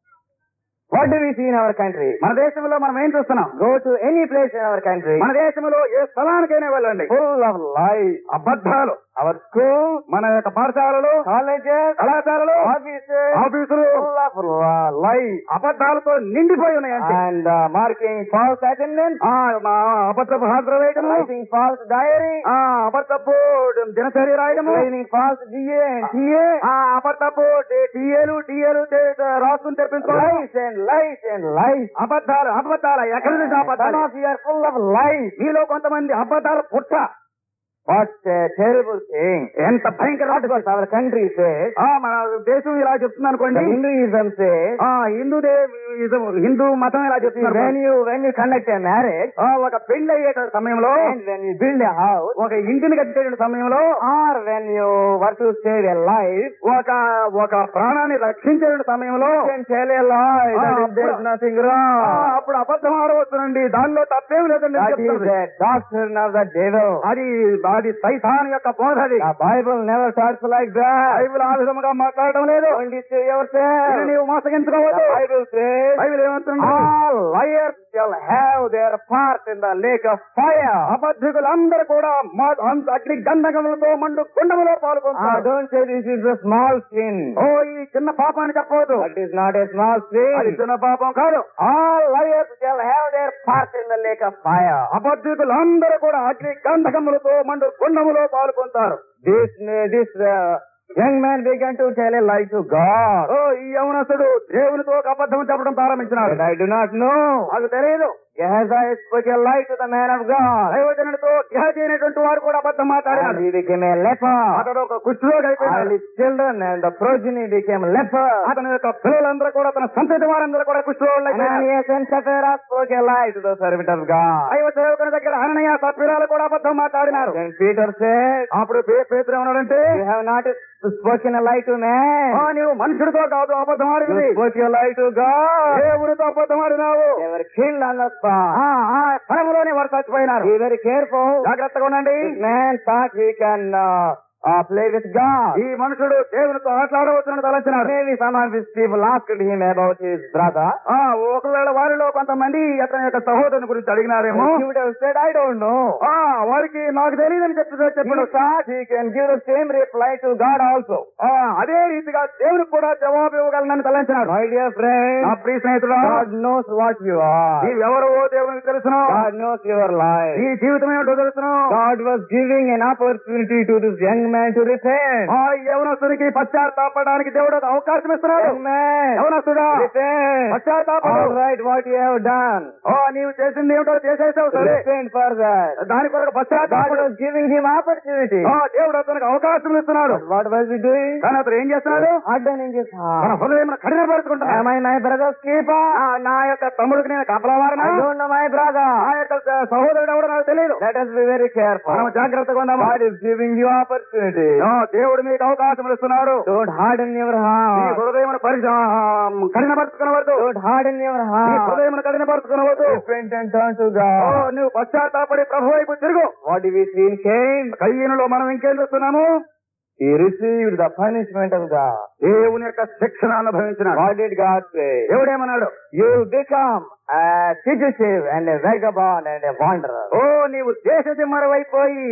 What do we see in our country? మన దేశంలో మనం ఏం చూస్తున్నాం Go to any place in our country, మన దేశంలో ఏ స్థలానికైనా వెళ్ళండి full of lies. అబద్ధాలు Our school, మన యొక్క పాఠశాలలు colleges, కళాశాలలు offices, ఆఫీసులు full of uh, lies. అబద్ధాలతో నిండిపోయి ఉన్నాయి అంటే And uh, marking false attendance, ఆ, మా అబద్ధపు హాజరు వేయడము writing false diary, ఆ అబద్ధపు దినచర్య రాయడము claiming false DA and TA. ఆ అబద్ధపు టీఏలు టీఏలు రాసుకుని తెప్పించుకోవడం Lies and lies and lies. అబద్ధాలు అబద్ధాలు ఎక్కడ నుంచి Some అబద్ధాలు of you are full of lies. మీలో కొంతమంది అబద్ధాలు పుట్ట What a terrible thing. ఎంత భయంకర Not what our country says. ఆ మన దేశం ఇలా చెప్తుంది The అనుకోండి Hinduism says, ఆ హిందూ దే- ఇజం- హిందూ మతం ఇలా చెప్తున్నారు when you when you conduct a marriage ఆ, ఒక పెళ్లి అయ్యే సమయంలో and when you build a house ఒక ఇంటిని కట్టే సమయంలో or when you want to save a life, ఒక ఒక ప్రాణాన్ని రక్షించే సమయంలో you can tell a lie. That Ah, is, there is appudu- nothing ఆ, wrong. అప్పుడు అబద్ధం ఆడవచ్చునండి దానిలో తప్పేం లేదండి అని That is చెప్తున్నది. a doctrine of the devil. అది అది సైతాన్ యొక్క బోధ అది The Bible never talks like that. Bible ఆ విధముగా మాట్లాడడం లేదు Don't deceive yourself. ఇది నీవు The మోసగించుకోవద్దు Bible says, బైబిల్ ఏమంటుంది all liars shall have their part in the lake of fire. అబద్ధికులందరూ కూడా మా- అంత అగ్ని గంధకములతో మండు కుండములో Ah, పాల్గొంటారు don't say this is a small sin. ఓ ఈ చిన్న పాపాన్ని చెప్పవద్దు That is not a small అది sin. చిన్న పాపం కాదు All liars shall have their part in the lake of fire. అబద్ధికులందరూ కూడా అగ్ని గంధకములతో మండు కుండములో పాల్గొంటారు This this uh, young man began to tell a lie to God. ఓ ఈ యవనస్తుడు దేవునితో ఒక అబద్ధం చెప్పడం ప్రారంభించినాడు But I do not know. నాకు తెలియదు Gehazi spoke a lie to the man of God. దైవజనుడితో Gehazi అనేటువంటి వారు కూడా అబద్ధం And మాట్లాడారు he became a leper. అతడు ఒక కుష్ఠరోగి All అయిపోయాడు his children and the progeny became lepers. అతని యొక్క పిల్లలందరూ కూడా తన సంతతి వారందరూ కూడా కుష్ఠరోగులు అయిపోయారు Ananias and Sapphira spoke a lie to the servant of God. దైవ సేవకుని దగ్గర అననయ సత్పిరాలు కూడా అబద్ధం మాట్లాడినారు Then Peter said, అప్పుడు పే- పేతురు ఏమన్నాడంటే You have not spoken a lie to man. "ఆ, నీవు మనుషుడితో కాదు అబద్ధం You ఆడింది spoke a lie to God. దేవునితో అబద్ధం ఆడినావు They were killed on the spot. ఆ, ఆ స్థలంలోనే వారు చచ్చిపోయినారు Be very careful. జాగ్రత్తగా ఉండండి This man thought he can uh, uh, play with God. ఈ మనుషుడు దేవునితో ఆటలాడవచ్చునని తలంచినాడు Maybe some of his people asked him about his brother. ఆ, ఒకవేళ వారిలో కొంతమంది అతని యొక్క సహోదరుని గురించి అడిగినారేమో He would have said, I don't know. ఆ వారికి నాకు తెలియదని చెప్పి He చెప్పాడు thought he can give the same reply to God also. ఆ, అదే రీతిగా దేవునికి కూడా జవాబు ఇవ్వగలనని తలంచినాడు My dear friend, నా ప్రియ స్నేహితుడు God knows what you are. నీవెవరో దేవునికి తెలుసును God knows your life. నీ జీవితం ఏమిటో తెలుసును God was giving an opportunity to this young man to repent. ఆ యవనస్తునికి పశ్చాత్తాపడానికి దేవుడు ఒక అవకాశం ఇస్తున్నాడు Young man, యవనస్తుడా repent. పశ్చాత్తాపడు All right, what you have done. ఓ నీవు చేసింది ఏమిటో చేసేసావు సరే Repent for that. దాని కొరకు God పశ్చాత్తాపడు was giving him opportunity. ఆ దేవుడు అతనికి అవకాశం ఇస్తున్నాడు But what was he doing? కానీ అతను ఏం చేస్తున్నాడు Hardening his మన heart. హృదయం కఠినపరుచుకుంటున్నాడు Am I my brother's keeper? ఆ, నా యొక్క తమ్ముడికి నేను కాపలావారనా I don't know my brother. నా యొక్క సహోదరుడు ఎవడో నాకు తెలియదు Let us be very careful. మనం జాగ్రత్తగా ఉందాము God is giving you opportunity. ఆ, దేవుడు మీకు అవకాశం ఇస్తున్నాడు Don't harden your నీ heart. హృదయం కఠినపరుచుకునవద్దు Don't harden your నీ heart. హృదయం కఠినపరుచుకునవద్దు Repent and turn to oh, God. నువ్వు పశ్చాత్తాపడి ప్రభు వైపు తిరుగు What do we see in Cain? కయ్యనులో మనం ఇంకేం చూస్తున్నాము He received the punishment of God. దేవుని యొక్క శిక్షణ అనుభవించినాడు What did God say? దేవుడేమన్నాడు You will become a fugitive and a vagabond and a wanderer. ఓ నీవు దేశ దిమ్మరవైపోయి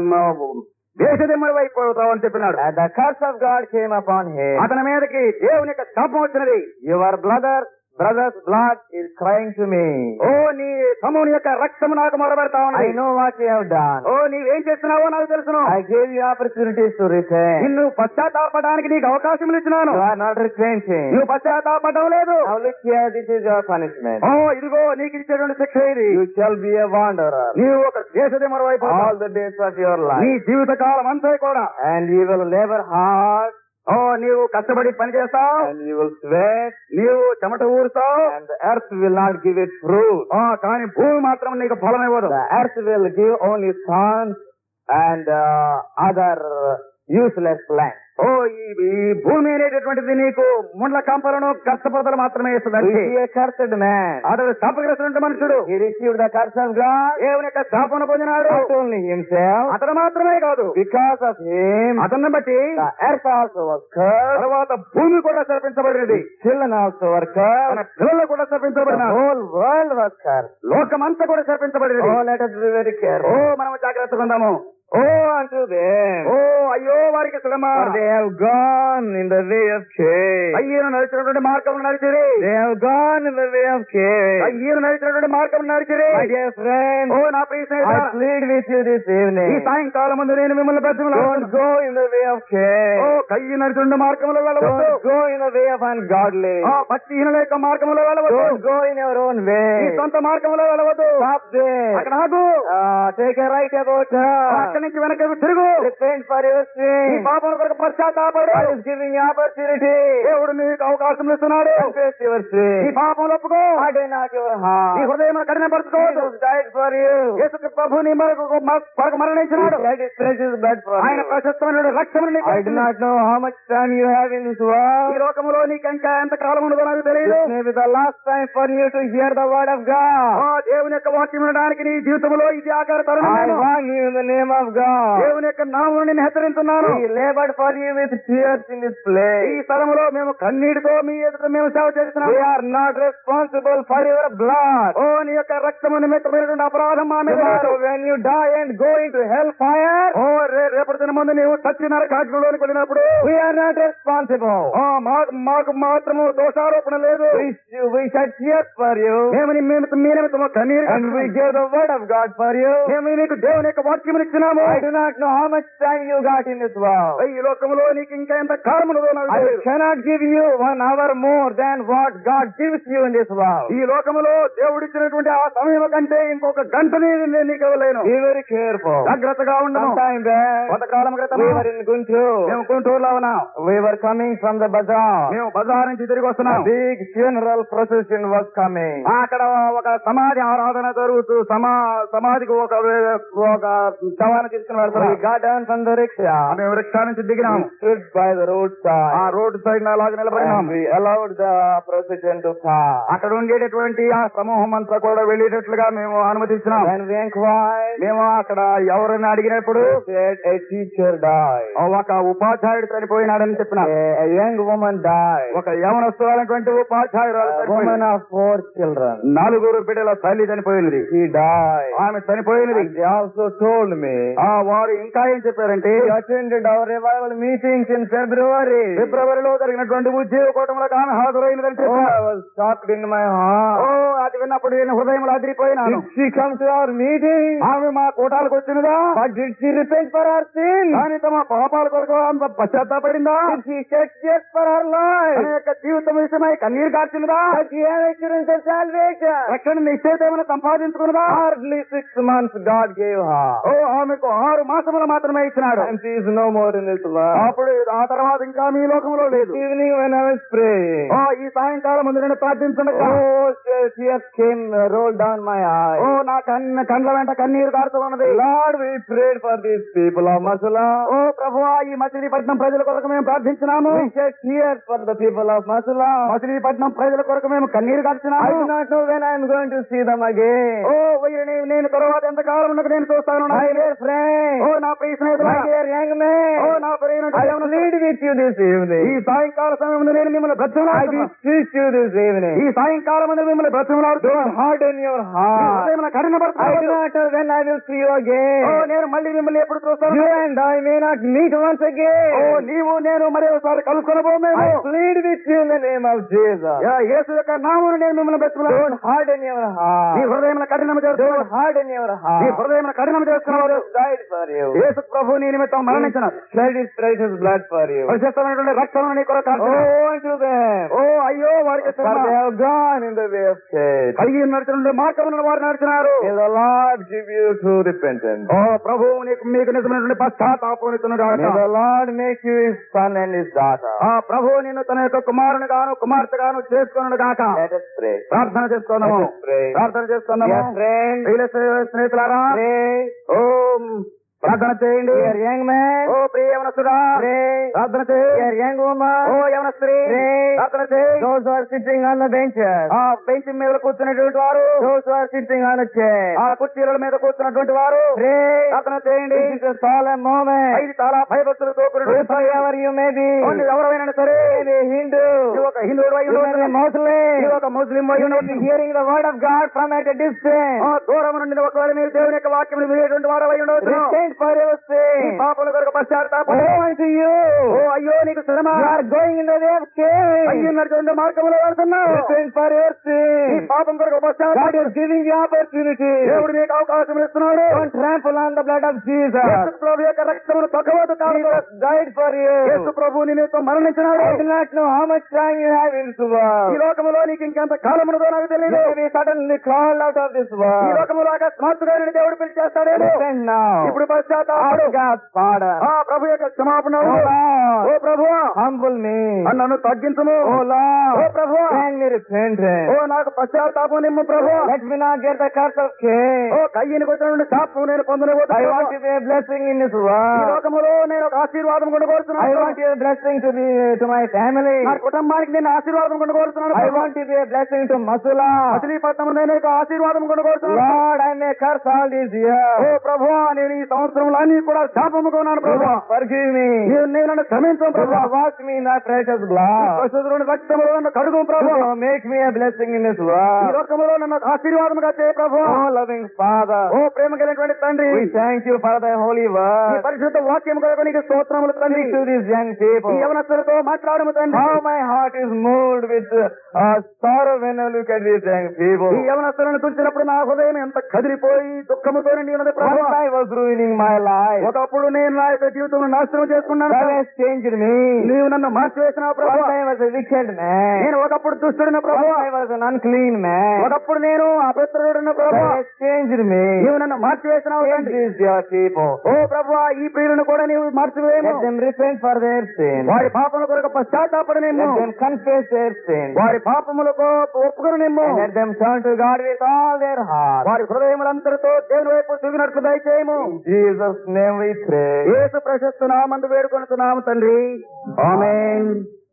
దేశ దిమ్మరవైపోతావు అని చెప్పినాడు And the curse of God came upon him. అతని మీదకి దేవుని యొక్క శాపం వచ్చినది Your brother, brother's blood is crying to me. ఓ నీ సమూని యొక్క రక్తము నాకు మొరబెడతా I ఉన్నది know what you have done. ఓ నీవేం చేస్తున్నావో నాకు తెలుసును I gave you opportunities to repent. నిన్ను పశ్చాత్తాపడడానికి నీకు అవకాశం ఇచ్చినాను You are not repenting. నువ్వు పశ్చాత్తాపడడం లేదు Now look here, this is your punishment. ఓ ఇదిగో నీకు ఇచ్చేటువంటి శిక్ష ఇది You shall be a wanderer నీవు ఒక దేశది మరోవైపు all the days of your నీ life. జీవిత కాలం అంతా కూడా And you will labor hard ఓ నీవు కష్టపడి పని చేస్తావు and you will sweat నీవు చెమట ఊరుతావు and the earth will not give it fruit. ఆ, కానీ భూమి మాత్రం నీకు ఫలం ఇవ్వదు The earth will give only thorns and uh, other useless plants. ఓ ఈ ఈ భూమి అనేటటువంటిది నీకు ముండ్ల కంపలను కష్టపడతలు మాత్రమే You ఇస్తుంది see a cursed man. అతడు శాపగ్రస్తున్న మనుషుడు He received the curse of God, దేవుని యొక్క శాపను పొందినాడు not only himself, అతను మాత్రమే కాదు because of him, అతన్ని బట్టి the earth also was cursed, తర్వాత భూమి కూడా శపించబడినది children also were తన cursed, పిల్లలు కూడా the శపించబడినారు whole world was cursed. లోకమంతా కూడా శపించబడినది Oh, let us be very oh careful. మనం జాగ్రత్తగా ఉందాము Oh, unto them, ఓ అయ్యో వారికి శ్రమ for they have gone in the way of Cain. అయ్యను నడిచినటువంటి మార్గం నడిచిరి They have gone in the way of Cain. అయ్యను నడిచినటువంటి మార్గం నడిచిరి My dear friend, ఓ నా ప్రియ I స్నేహితుడా, plead with you this ఈ evening. సాయంకాలం ముందు నేను మిమ్మల్ని Don't పెద్దలు go in the way of oh Cain. కయ్యి నడిచిన మార్గంలో వెళ్ళవద్దు Don't go in the way of ungodly. ఆ భక్తిహీనుల యొక్క మార్గంలో వెళ్ళవద్దు Don't go in your own నీ way. సొంత మార్గంలో వెళ్ళవద్దు Stop there. అక్కడ ఆగు Uh, take a right about her. అక్కడి నుంచి వెనక తిరుగు Repent for your నీ sin. పాపం కొరకు పశ్చాత్తాపడు God is giving you opportunity. దేవుడు నీకు అవకాశం ఇస్తున్నాడు Confess your నీ sin. పాపం ఒప్పుకో Harden not your నీ heart. హృదయం కఠినపరచుకోవద్దు Jesus died for you. యేసు ప్రభు నీ కొరకు కొరకు He మరణించినాడు shed his precious blood for ఆయన you. ప్రశస్తమైన రక్షణ నీకు I do ఇచ్చింది. not know how much time you have in this ఈ world. లోకంలో నీకు ఇంకా ఎంత కాలం ఉండదో నాకు తెలియదు This may be the last time for you to hear hear the word of God. ఆ దేవుని యొక్క వాక్యం వినడానికి నీ జీవితంలో ఇది ఆకార తరుణం I నేను. warn you in the name of God. దేవుని యొక్క నామం నేను హెచ్చరించున్నాను We labored for you with tears in this place. ఈ స్థలములో మేము కన్నీటితో మీ ఎదుట మేము సేవ చేస్తున్నాం We are not responsible for your blood. ఓ నీ యొక్క రక్తము నిమిత్తమైనటువంటి అపరాధం మా మీద లేదు. Tomorrow when you die and go into hellfire, ఓ రే రేపటి దిన ముందు నీవు సత్య నరకాగ్నిలోనికి వెళ్ళినప్పుడు we are not responsible. ఆ మాకు మాకు మాత్రము దోషారోపణ లేదు We, we shed tears for you మేము నీ నిమిత్తం మీ నిమిత్తము కన్నీరు and we కార్చున్నాము. gave the word of God for you. మేము నీకు దేవుని యొక్క వాక్యం ఇచ్చినాము I do not know how much time you got in this world. ఈ లోకంలో నీకు ఇంకా ఎంత కాలములో నాకు I తెలియదు. cannot give you one hour more than what God gives you in this world. ఈ లోకములో దేవుడిచ్చినటువంటి ఆ సమయం కంటే ఇంకొక గంటని నేను నీకు ఇవ్వలేను Be very careful. జాగ్రత్తగా ఉండను Sometime back, కొంతకాలం క్రితం we were in Guntur. మేము గుంటూరులో ఉన్నాం We were coming from the bazaar. మేము బజార్ నుంచి తిరిగి A వస్తున్నాం big funeral procession was coming. అక్కడ ఒక సమాధి ఆరాధన జరుగుతూ సమా సమాధికి ఒక ఒక శవాన్ని తీసుకుని We వెళ్తున్నాం got down from the rickshaw. మేము రిక్షా నుంచి దిగినాం We stood by the ఆ roadside. రోడ్డు సైడ్ అలాగ నిలబడినాం And we allowed the procession to pass. అక్కడ ఉండేటటువంటి ఆ సమూహం అంతా కూడా వెళ్ళేటట్లుగా మేము అనుమతించినాం When we inquired, మేము అక్కడ ఎవరిని అడిగినప్పుడు they said a teacher died. ఒక ఉపాధ్యాయుడు చనిపోయినాడని చెప్పినాం A, a young woman died. ఒక యవనస్తులైనటువంటి ఉపాధ్యాయురాలు A చనిపోయింది. woman of four children. నలుగురు బిడ్డల తల్లి చనిపోయినది She died. ఆమె చనిపోయినది And they also told me ఆ వారు ఇంకా ఏం చెప్పారంటే she attended our revival meetings in February. ఫిబ్రవరిలో జరిగినటువంటి ఉద్యోగ కూటములకు ఆమె హాజరైనదని Oh, చెప్పారు I was shocked in my heart. ఓ అది విన్నప్పుడు నేను హృదయంలో అదిరిపోయినాను Did she come to our meeting? ఆమె మా కూటాలకు వచ్చినదా But did she repent for her sin? కానీ తమ పాపాల కొరకు ఆమె పశ్చాత్తాపడిందా Did she shed tears for her life? తన యొక్క జీవితం విషయమై కన్నీరు కార్చినదా Did she have assurance of salvation? రక్షణ నిశ్చయితమైన సంపాదించుకున్నదా Hardly six months God gave her. ఓ ఆమెకు ఆరు మాసములు మాత్రమే ఇచ్చినాడు And she is no more in this world. అప్పుడు ఆ తర్వాత ఇంకా మీ లోకంలో లేదు This evening when I was praying, ఓ ఈ సాయంకాలం ముందు నేను ప్రార్థించండి oh, tears came, uh, rolled down my eyes. ఓ నా కన్న కండ్ల వెంట కన్నీరు కారుతూ ఉన్నది Lord, we prayed for these people of Masala. ఓ ప్రభువా ఈ మచిలీపట్నం ప్రజల కొరకు మేము ప్రార్థించినాము We shed tears for the people of Masala. Machilipatnam ప్రజల కొరకు మేము కన్నీరు I do కార్చినాము not know when I am going to see them again. ఓ వీరిని నేను తర్వాత ఎంత కాలం ఉన్నది నేను చూస్తాను My dear friend, ఓ నా ప్రియ స్నేహితుడా my dear young man, ఓ నా ప్రియ I plead with you this ఈ evening. సాయంకాల సమయంలో నేను మిమ్మల్ని I బ్రతిమలాడుతున్నా. beseech you this evening. ఈ సాయంకాలం ముందు మిమ్మల్ని బ్రతిమలాడుతూ Don't harden your heart. I do కఠినపడుతున్నాను not know when I will see you oh again. నేను మళ్ళీ మిమ్మల్ని ఎప్పుడు చూస్తాను You and I may not meet once oh again. నీవు నేను మరి ఒకసారి కలుసుకొనబోమేమో I plead with you in the name of Jesus. యా, యేసు యొక్క నామమును నేను మిమ్మల్ని బ్రతిమలాడు Don't harden your నీ heart. హృదయం కఠినం Don't చేస్తున్నాడు harden your నీ heart. హృదయం కఠినం చేస్తున్నాడు Jesus died for you. యేసు ప్రభు నీ నిమిత్తం మరణించినాడు Shed his precious blood for you. పరిశుద్ధమైనటువంటి రక్తము నీ కొరకు కార్చినాడు. Oh, unto them. ఓ అయ్యో వారికి For they have gone in the way of faith. కలిగి నడిచిన మార్గములను వారు నడిచినారు May the Lord give you true repentance. ఓ ప్రభు నీకు మీకు నిజమైనటువంటి పశ్చాత్తాపనిస్తున్నాడు May the Lord make you his son and his daughter. ఆ ప్రభు నిన్ను తన యొక్క కుమారుని గాను కుమార్తె గాను చేసుకున్నాడు గాక Let us pray. ప్రార్థన చేసుకుందాము Let us pray. ప్రార్థన చేసుకుందాము Dear friend, ప్రియుల స్నేహితులారా pray. ఓ ప్రార్థన చేయండి Dear young man, ఓ ప్రియ యవనస్తుడా pray. ప్రార్థన చేయి Dear young woman, ఓ యవన స్త్రీ pray. ప్రార్థన చేయి Those who are sitting on the benches, ఆ బెంచ్ మీద కూర్చున్నటువంటి వారు those who are sitting on the chair, ఆ కుర్చీల మీద కూర్చున్నటువంటి వారు pray. ప్రార్థన చేయండి This is a solemn moment. ఇది చాలా భయభక్తులతో కూడినటువంటి సమయం. Whosoever you may be, only ఎవరైనా సరే maybe Hindu, ఇది ఒక హిందువుడు అయి you may be ఉండవచ్చు Muslim, ఇది ఒక ముస్లిం అయి you may be ఉండవచ్చు hearing the word of God from at a distance. ఆ దూరం నుండి ఒకవేళ మీరు దేవుని యొక్క వాక్యం వినేటువంటి వారు అయి ఉండవచ్చు Repent for your ఈ sin. పాపల కొరకు పశ్చాత్తాపం Woe unto you. ఓ అయ్యో నీకు శ్రమ You are going in the way of అయ్యి sin. నడిచిన మార్గంలో వెళ్తున్నావు Repent for your ఈ sin. పాపం కొరకు God పశ్చాత్తాపం is giving you opportunity. దేవుడు నీకు అవకాశం ఇస్తున్నాడు Don't trample on the blood of Jesus. యేసు ప్రభు యొక్క రక్తమును తగ్గవద్దు కాదు Jesus died for Yesu you. ప్రభు నిమిత్తం మరణించినాడు I do not know how much time you have in this ఈ world. లోకములో నీకు ఇంకెంత కాలమునదో నాకు You తెలియదు may be suddenly called out of this ఈ world. లోకములో అకస్మాత్తుగా నేను దేవుడు పిలిచేస్తాడేమో Repent now. ఇప్పుడు పశ్చాత్తాపడు Ask God's pardon. ఆ ప్రభు యొక్క క్షమాపణ Oh అడుగు. ఓ Lord, ప్రభు humble me. నన్ను తగ్గించము Oh ఓ Lord, ప్రభు grant me repentance. ఓ నాకు పశ్చాత్తాపం పశ్చాత్తాపం నిమ్ము ప్రభు Let me not get the curse of Cain. ఓ కయ్యనికి వచ్చినటువంటి శాపం నేను I పొందలేకపోతున్నాను want to be a blessing in this ఈ world. లోకములో నేను ఒక ఆశీర్వాదం I కొనుకోరుతున్నాను want to be a blessing to the to my family. నా కుటుంబానికి నేను ఆశీర్వాదం కొనుకోరుతున్నాను I want to be a blessing to Masula. Machilipatnam నేను ఒక ఆశీర్వాదం కొనుకోరుతున్నాను Lord, I may curse all these oh years. ప్రభు నేను ఈ సంవత్సరంలో అన్ని కూడా శాపము కొన్నాను ప్రభు Forgive me. నీవు నేను నన్ను క్షమించు You Prabhu have washed me in thy precious blood. పరిశుద్ధుని రక్తములో నన్ను కడుగు ప్రభు You make me a blessing in this ఈ world. లోకములో నన్ను ఆశీర్వాదముగా చేయ ప్రభు Oh, loving Father, ఓ ప్రేమ కలిగినటువంటి తండ్రి we thank you for thy holy ఈ word. పరిశుద్ధ వాక్యం కొరకు నీకు స్తోత్రములు తండ్రి Speak to these young people. ఈ యవనస్తులతో మాట్లాడము తండ్రి How my heart is moved with uh, sorrow when I look at these young people. ఈ యవనస్తులను చూసినప్పుడు నా హృదయం ఎంత కదిలిపోయి దుఃఖముతో నిండి ఉన్నది ప్రభు Once I was ruining my life. ఒకప్పుడు నేను నా యొక్క జీవితం నాశనం చేసుకున్నాను Thou hast changed me. నీవు నన్ను మార్చివేసినావు ప్రభు Once I was a wicked man. నేను ఒకప్పుడు దుష్టుడిన ప్రభు Once I was an unclean man. ఒకప్పుడు నేను అపవిత్రుడిన ప్రభు Thou hast changed me. నీవు నన్ను మార్చివేసినావు Change తండ్రి these your people. ఓ ప్రభు ఈ ప్రియులను కూడా నీవు మార్చివేయము Let them repent for their sin. వారి పాపముల కొరకు పశ్చాత్తాపడనేమో Let them confess their sin. వారి పాపములకు ఒప్పుకునేమో And let them turn to God with all their heart. వారి హృదయములంతటితో దేవుని వైపు చూగినట్లు దయచేయము In Jesus' name we pray. యేసు ప్రశస్త నామందు వేడుకొనుతున్నాము తండ్రి ఆమేన్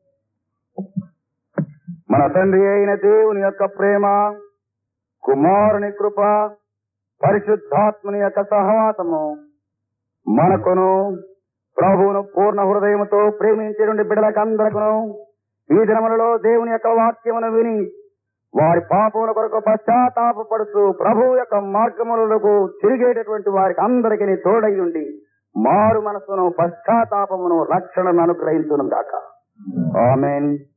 మన తండ్రి అయిన దేవుని యొక్క ప్రేమ కుమారుని కృప పరిశుద్ధాత్మని యొక్క సహవాసము మనకును ప్రభువును పూర్ణ హృదయముతో ప్రేమించేటువంటి బిడ్డలకు అందరకును ఈ దినములలో దేవుని యొక్క వాక్యమును విని వారి పాపముల కొరకు పశ్చాత్తాపడుతూ ప్రభు యొక్క మార్గములకు తిరిగేటటువంటి వారికి అందరికీ తోడై ఉండి మారు మనసును పశ్చాత్తాపమును రక్షణను అనుగ్రహించును గాక ఆమెన్